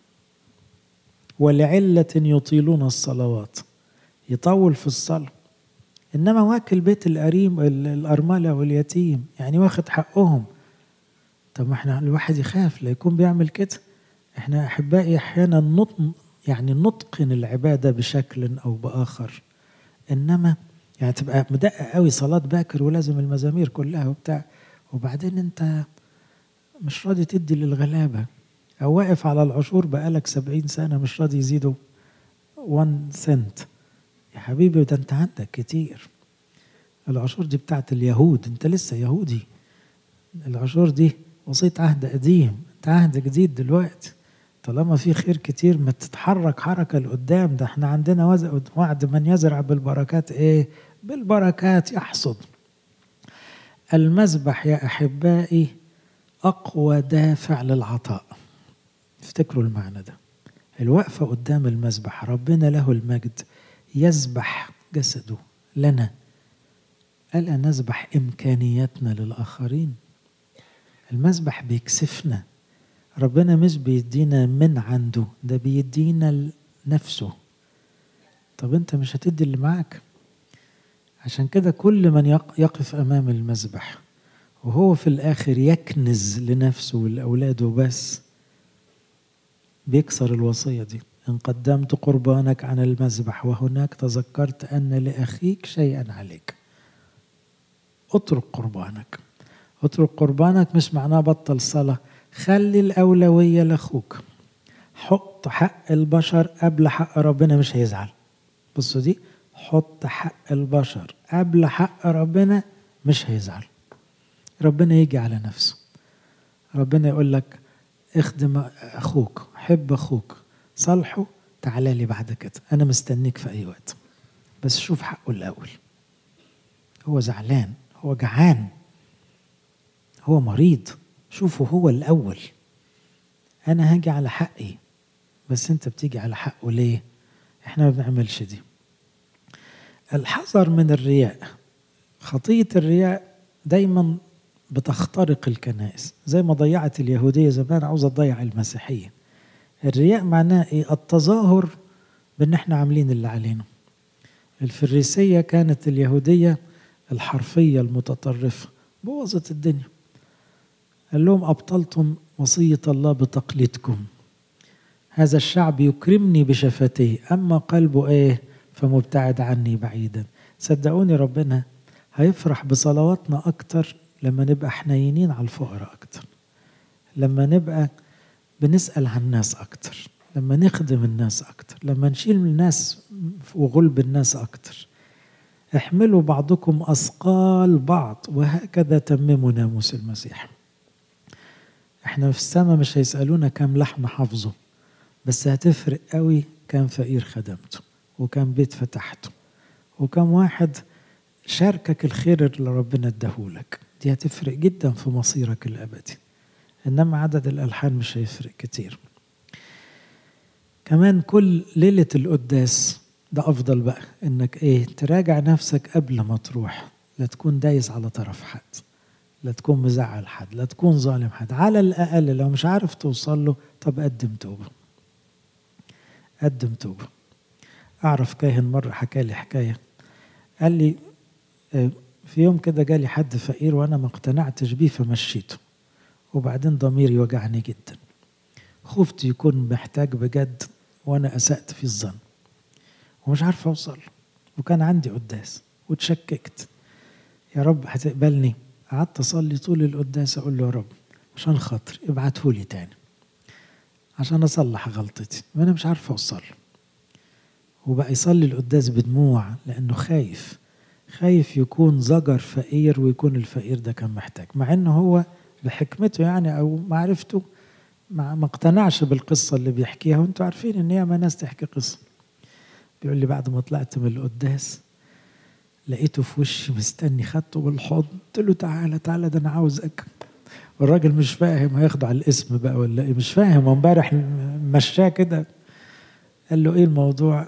Speaker 1: ولعله يطيلون الصلوات يطول في الصلاه انما واكل بيت الاريم الارمله واليتيم يعني واخد حقهم طب ما احنا الواحد يخاف لا يكون بيعمل كده احنا احبائي احيانا نطق يعني نتقن العباده بشكل او باخر انما يعني تبقى مدقق قوي صلاه باكر ولازم المزامير كلها وبتاع وبعدين انت مش راضي تدي للغلابه او واقف على العشور بقالك سبعين سنه مش راضي يزيدوا 1 سنت يا حبيبي ده انت عندك كتير العشور دي بتاعت اليهود انت لسه يهودي العشور دي وصية عهد قديم انت عهد جديد دلوقتي طالما في خير كتير ما تتحرك حركة لقدام ده احنا عندنا وعد من يزرع بالبركات ايه بالبركات يحصد المذبح يا أحبائي أقوى دافع للعطاء افتكروا المعنى ده الوقفة قدام المذبح ربنا له المجد يذبح جسده لنا ألا نذبح إمكانياتنا للآخرين المذبح بيكسفنا ربنا مش بيدينا من عنده ده بيدينا نفسه طب انت مش هتدي اللي معاك عشان كده كل من يقف امام المذبح وهو في الاخر يكنز لنفسه ولاولاده بس بيكسر الوصيه دي ان قدمت قربانك عن المذبح وهناك تذكرت ان لاخيك شيئا عليك اترك قربانك اترك قربانك مش معناه بطل صلاه خلي الأولوية لأخوك حط حق البشر قبل حق ربنا مش هيزعل بصوا دي حط حق البشر قبل حق ربنا مش هيزعل ربنا يجي على نفسه ربنا يقول لك اخدم اخوك حب اخوك صالحه تعالى لي بعد كده انا مستنيك في اي وقت بس شوف حقه الاول هو زعلان هو جعان هو مريض شوفوا هو الأول أنا هاجي على حقي بس أنت بتيجي على حقه ليه؟ إحنا ما بنعملش دي الحذر من الرياء خطية الرياء دايما بتخترق الكنائس زي ما ضيعت اليهودية زمان عاوزة تضيع المسيحية الرياء معناه إيه؟ التظاهر بأن إحنا عاملين اللي علينا الفريسية كانت اليهودية الحرفية المتطرفة بوظت الدنيا قال لهم أبطلتم وصية الله بتقليدكم هذا الشعب يكرمني بشفتيه أما قلبه إيه فمبتعد عني بعيدا صدقوني ربنا هيفرح بصلواتنا أكتر لما نبقى حنينين على الفقراء أكتر لما نبقى بنسأل عن الناس أكتر لما نخدم الناس أكتر لما نشيل من الناس وغلب الناس أكتر احملوا بعضكم أثقال بعض وهكذا تمموا ناموس المسيح احنا في السماء مش هيسألونا كم لحم حافظه بس هتفرق قوي كم فقير خدمته وكم بيت فتحته وكم واحد شاركك الخير اللي ربنا اداهولك دي هتفرق جدا في مصيرك الأبدي إنما عدد الألحان مش هيفرق كتير كمان كل ليلة القداس ده أفضل بقى إنك إيه تراجع نفسك قبل ما تروح لا تكون دايس على طرف حد لا تكون مزعل حد لا تكون ظالم حد على الأقل لو مش عارف توصل له طب قدم توبة قدم توبة أعرف كاهن مرة حكى لي حكاية قال لي في يوم كده جالي حد فقير وأنا ما اقتنعتش بيه فمشيته وبعدين ضميري وجعني جدا خفت يكون محتاج بجد وأنا أسأت في الظن ومش عارف أوصل وكان عندي قداس وتشككت يا رب هتقبلني قعدت اصلي طول القداس اقول له يا رب عشان خاطري ابعته لي تاني عشان اصلح غلطتي وانا مش عارف اوصل وبقى يصلي القداس بدموع لانه خايف خايف يكون زجر فقير ويكون الفقير ده كان محتاج مع انه هو بحكمته يعني او معرفته ما ما اقتنعش بالقصه اللي بيحكيها وانتوا عارفين ان ياما ناس تحكي قصه بيقول لي بعد ما طلعت من القداس لقيته في وشي مستني خدته بالحضن قلت له تعالى تعالى ده انا عاوزك والراجل مش فاهم هياخده على الاسم بقى ولا ايه مش فاهم امبارح مشاه كده قال له ايه الموضوع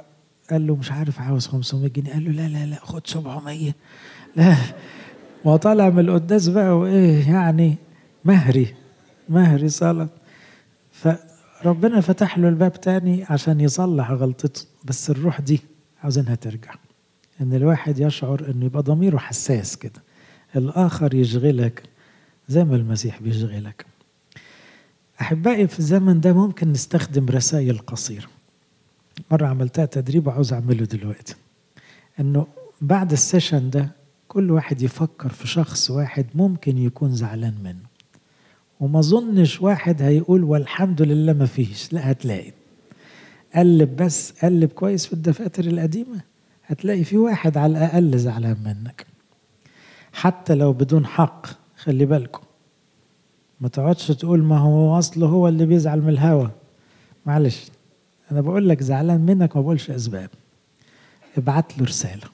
Speaker 1: قال له مش عارف عاوز 500 جنيه قال له لا لا لا خد 700 لا ما طالع من القداس بقى وايه يعني مهري مهري صلاة فربنا فتح له الباب تاني عشان يصلح غلطته بس الروح دي عاوزينها ترجع ان الواحد يشعر انه يبقى ضميره حساس كده الاخر يشغلك زي ما المسيح بيشغلك احبائي في الزمن ده ممكن نستخدم رسائل قصيره مره عملتها تدريب وعاوز اعمله دلوقتي انه بعد السيشن ده كل واحد يفكر في شخص واحد ممكن يكون زعلان منه وما ظنش واحد هيقول والحمد لله ما فيش لا هتلاقي قلب بس قلب كويس في الدفاتر القديمة هتلاقي في واحد على الأقل زعلان منك حتى لو بدون حق خلي بالكم ما تقعدش تقول ما هو أصله هو اللي بيزعل من الهوى معلش أنا بقول لك زعلان منك ما بقولش أسباب ابعت له رسالة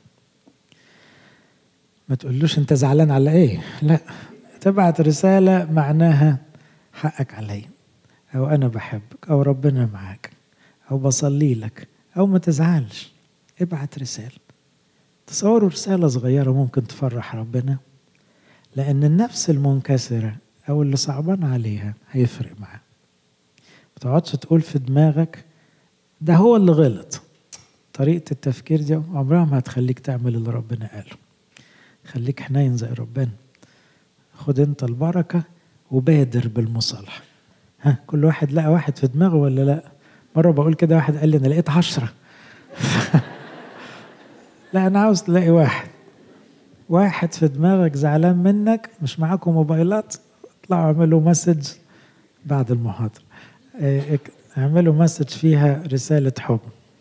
Speaker 1: ما تقولوش أنت زعلان على إيه لا تبعت رسالة معناها حقك علي أو أنا بحبك أو ربنا معاك أو بصلي لك أو ما تزعلش ابعت رسالة تصوروا رسالة صغيرة ممكن تفرح ربنا لأن النفس المنكسرة أو اللي صعبان عليها هيفرق معاه ما تقعدش تقول في دماغك ده هو اللي غلط طريقة التفكير دي عمرها ما هتخليك تعمل اللي ربنا قاله خليك حنين زي ربنا خد انت البركة وبادر بالمصالحة ها كل واحد لقى واحد في دماغه ولا لا مرة بقول كده واحد قال لي أنا لقيت عشرة لا أنا عاوز تلاقي واحد واحد في دماغك زعلان منك مش معاكم موبايلات اطلعوا اعملوا مسج بعد المحاضرة اعملوا مسج فيها رسالة حب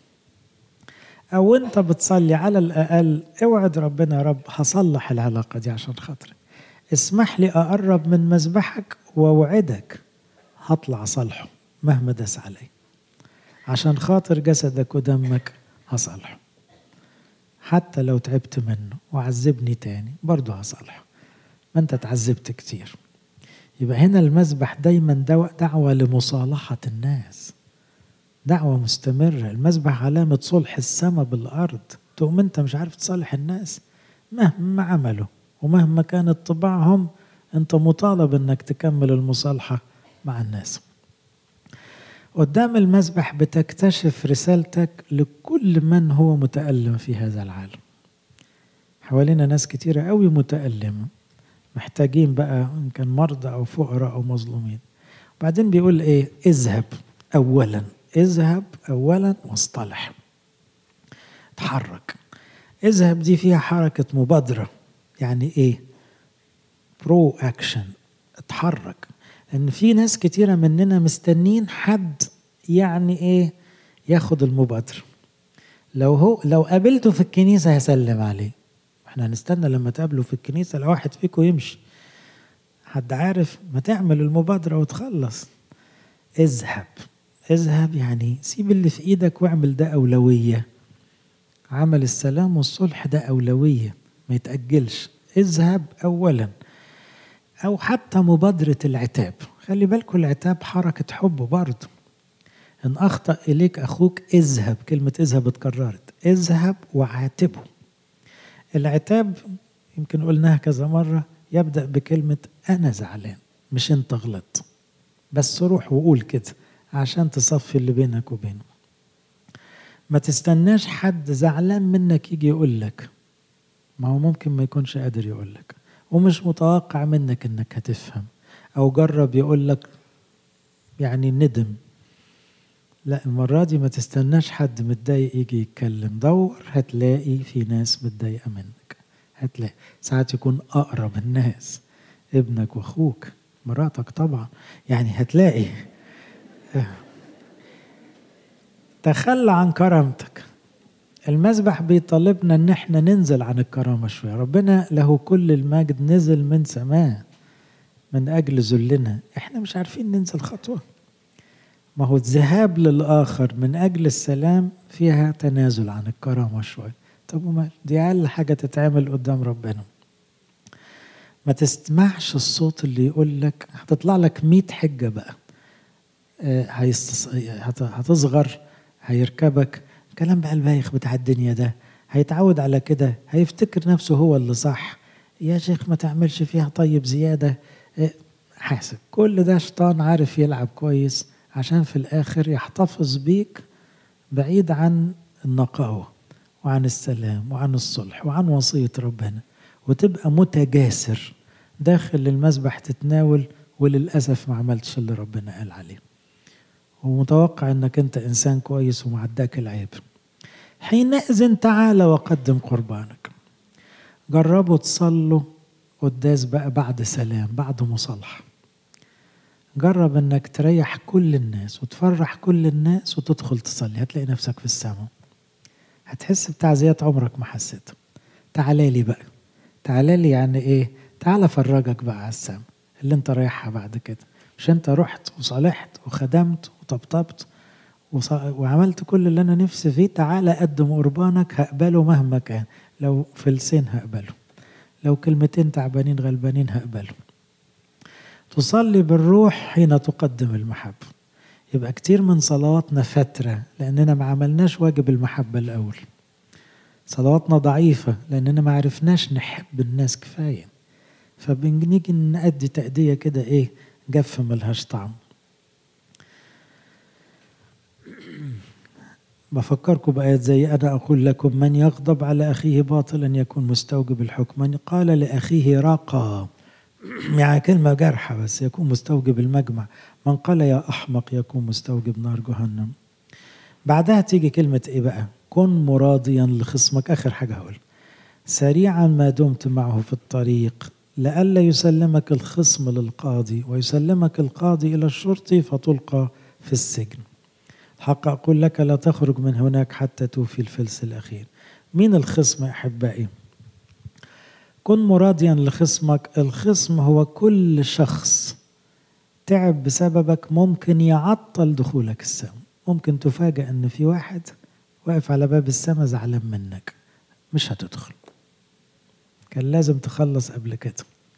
Speaker 1: أو أنت بتصلي على الأقل اوعد ربنا يا رب هصلح العلاقة دي عشان خاطرك اسمح لي أقرب من مذبحك وأوعدك هطلع صالحه مهما داس علي عشان خاطر جسدك ودمك هصالحه حتى لو تعبت منه وعذبني تاني برضه هصالحه ما انت اتعذبت كتير يبقى هنا المذبح دايما دعوة لمصالحة الناس دعوة مستمرة المذبح علامة صلح السماء بالأرض تقوم انت مش عارف تصالح الناس مهما عملوا ومهما كانت طباعهم انت مطالب انك تكمل المصالحة مع الناس قدام المذبح بتكتشف رسالتك لكل من هو متألم في هذا العالم حوالينا ناس كتيرة قوي متألمة محتاجين بقى إن كان مرضى أو فقراء أو مظلومين بعدين بيقول إيه اذهب أولا اذهب أولا واصطلح اتحرك اذهب دي فيها حركة مبادرة يعني إيه برو أكشن اتحرك لأن في ناس كتيرة مننا مستنين حد يعني إيه ياخد المبادرة لو هو لو قابلته في الكنيسة هسلم عليه احنا هنستنى لما تقابله في الكنيسة لو واحد فيكم يمشي حد عارف ما تعمل المبادرة وتخلص اذهب اذهب يعني سيب اللي في ايدك واعمل ده أولوية عمل السلام والصلح ده أولوية ما يتأجلش اذهب أولا أو حتى مبادرة العتاب خلي بالكم العتاب حركة حب برضه إن أخطأ إليك أخوك اذهب كلمة اذهب اتكررت اذهب وعاتبه العتاب يمكن قلناها كذا مرة يبدأ بكلمة أنا زعلان مش أنت غلط بس روح وقول كده عشان تصفي اللي بينك وبينه ما تستناش حد زعلان منك يجي يقول لك ما هو ممكن ما يكونش قادر يقول لك ومش متوقع منك انك هتفهم او جرب يقول لك يعني ندم لا المرة دي ما تستناش حد متضايق يجي يتكلم دور هتلاقي في ناس متضايقة منك هتلاقي ساعات يكون أقرب الناس ابنك واخوك مراتك طبعا يعني هتلاقي تخلى عن كرامتك المسبح بيطالبنا ان احنا ننزل عن الكرامه شويه ربنا له كل المجد نزل من سماه من اجل ذلنا احنا مش عارفين ننزل خطوه ما هو الذهاب للاخر من اجل السلام فيها تنازل عن الكرامه شويه طب ومال دي اقل حاجه تتعمل قدام ربنا ما تسمعش الصوت اللي يقول لك هتطلع لك 100 حجه بقى هتصغر هيركبك كلام بقى البايخ بتاع الدنيا ده هيتعود على كده هيفتكر نفسه هو اللي صح يا شيخ ما تعملش فيها طيب زيادة حاسب كل ده شيطان عارف يلعب كويس عشان في الآخر يحتفظ بيك بعيد عن النقاوة وعن السلام وعن الصلح وعن وصية ربنا وتبقى متجاسر داخل المسبح تتناول وللأسف ما عملتش اللي ربنا قال عليه ومتوقع انك انت انسان كويس ومعداك العيب حينئذ تعال وقدم قربانك جربوا تصلوا قداس بقى بعد سلام بعد مصالحة جرب انك تريح كل الناس وتفرح كل الناس وتدخل تصلي هتلاقي نفسك في السماء هتحس بتعزيات عمرك ما حسيتها تعالى لي بقى تعالى لي يعني ايه تعالى افرجك بقى على السماء اللي انت رايحها بعد كده مش انت رحت وصالحت وخدمت وطبطبت وعملت كل اللي انا نفسي فيه تعالى قدم قربانك هقبله مهما كان لو فلسين هقبله لو كلمتين تعبانين غلبانين هقبله تصلي بالروح حين تقدم المحبة يبقى كتير من صلواتنا فترة لأننا ما عملناش واجب المحبة الأول صلواتنا ضعيفة لأننا ما عرفناش نحب الناس كفاية فبنيجي نأدي تأدية كده إيه جف ملهاش طعم بفكركم بآيات زي أنا أقول لكم من يغضب على أخيه باطلا يكون مستوجب الحكم من قال لأخيه راقى يعني كلمة جارحة بس يكون مستوجب المجمع من قال يا أحمق يكون مستوجب نار جهنم بعدها تيجي كلمة إيه بقى كن مراضيا لخصمك آخر حاجة هقول سريعا ما دمت معه في الطريق لئلا يسلمك الخصم للقاضي ويسلمك القاضي إلى الشرطي فتلقى في السجن حق أقول لك لا تخرج من هناك حتى توفي الفلس الأخير مين الخصم أحبائي كن مراضيا لخصمك الخصم هو كل شخص تعب بسببك ممكن يعطل دخولك السماء ممكن تفاجأ ان في واحد واقف على باب السماء زعلان منك مش هتدخل كان لازم تخلص قبل كده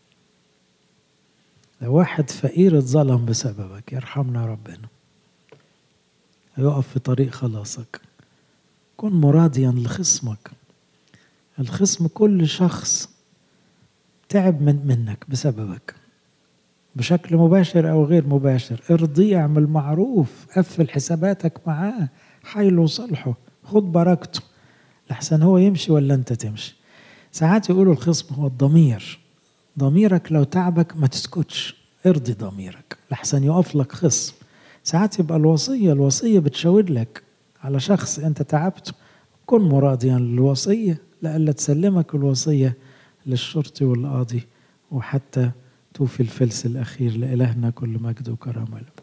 Speaker 1: لو واحد فقير اتظلم بسببك يرحمنا ربنا هيقف في طريق خلاصك كن مراضيا لخصمك الخصم كل شخص تعب من منك بسببك بشكل مباشر او غير مباشر ارضيه اعمل معروف قفل حساباتك معاه حايله وصلحه خد بركته لحسن هو يمشي ولا انت تمشي ساعات يقولوا الخصم هو الضمير ضميرك لو تعبك ما تسكتش ارضي ضميرك لحسن يقف لك خصم ساعات يبقى الوصية الوصية بتشاور لك على شخص انت تعبته كن مراضيا للوصية لألا تسلمك الوصية للشرطي والقاضي وحتى توفي الفلس الأخير لإلهنا كل مجد وكرامة له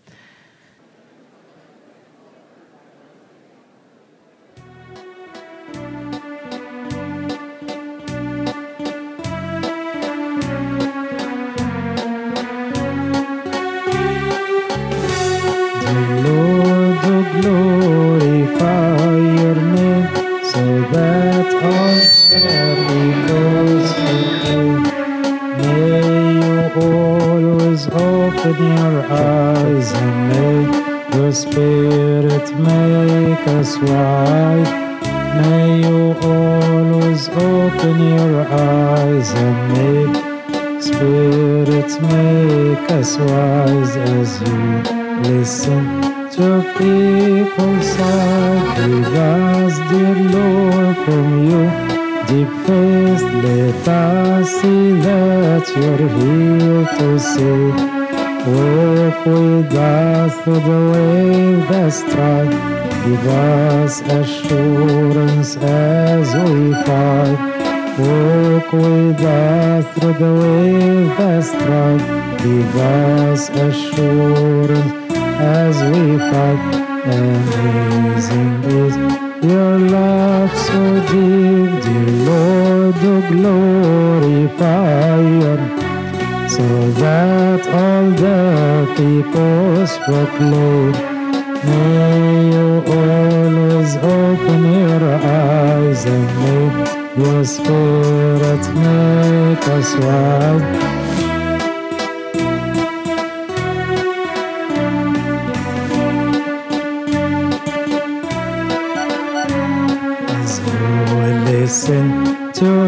Speaker 2: through the wave that's tried. Give us assurance as we fight. Walk with us through the wave that's tried. Give us assurance as we fight. Amazing is your love so deep, dear Lord, to glorify you so that all the peoples proclaim. May you always open your eyes and may your spirit make us wise.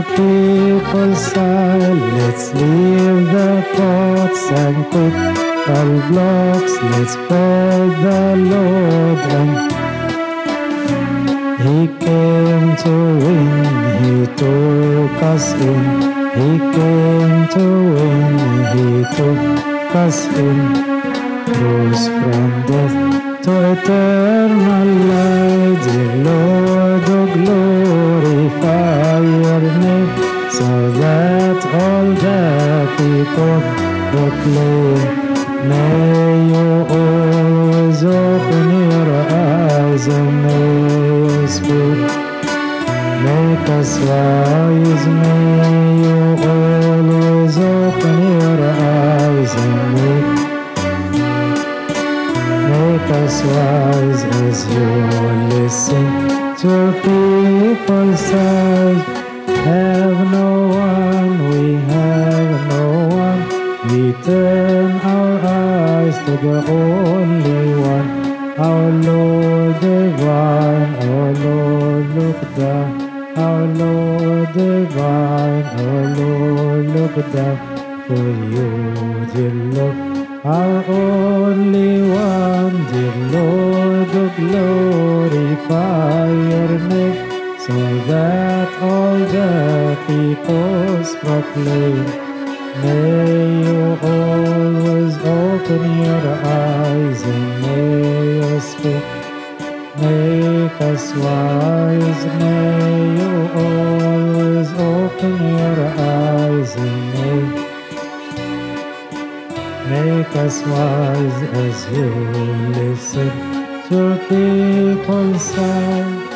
Speaker 2: people's side. Let's leave the pots and cook all blocks. Let's spread the Lord and He came to win, He took us in. He came to win, He took us in. Rose from death to eternal light, dear Lord, oh glorify your name, so that all the people proclaim. May you always open your eyes and may you speak. Make us wise, may you always open your eyes and make Make us wise as you listen to people's sighs. Have no one, we have no one. We turn our eyes to the only one, our Lord divine, our Lord look down, our Lord divine, our Lord look down for you, dear Lord. Our only one, dear Lord, oh, glorify your name, so that all the peoples proclaim. May you always open your eyes and may you speak. Make us wise, may you always open your eyes and may Make us wise as you listen to people's side.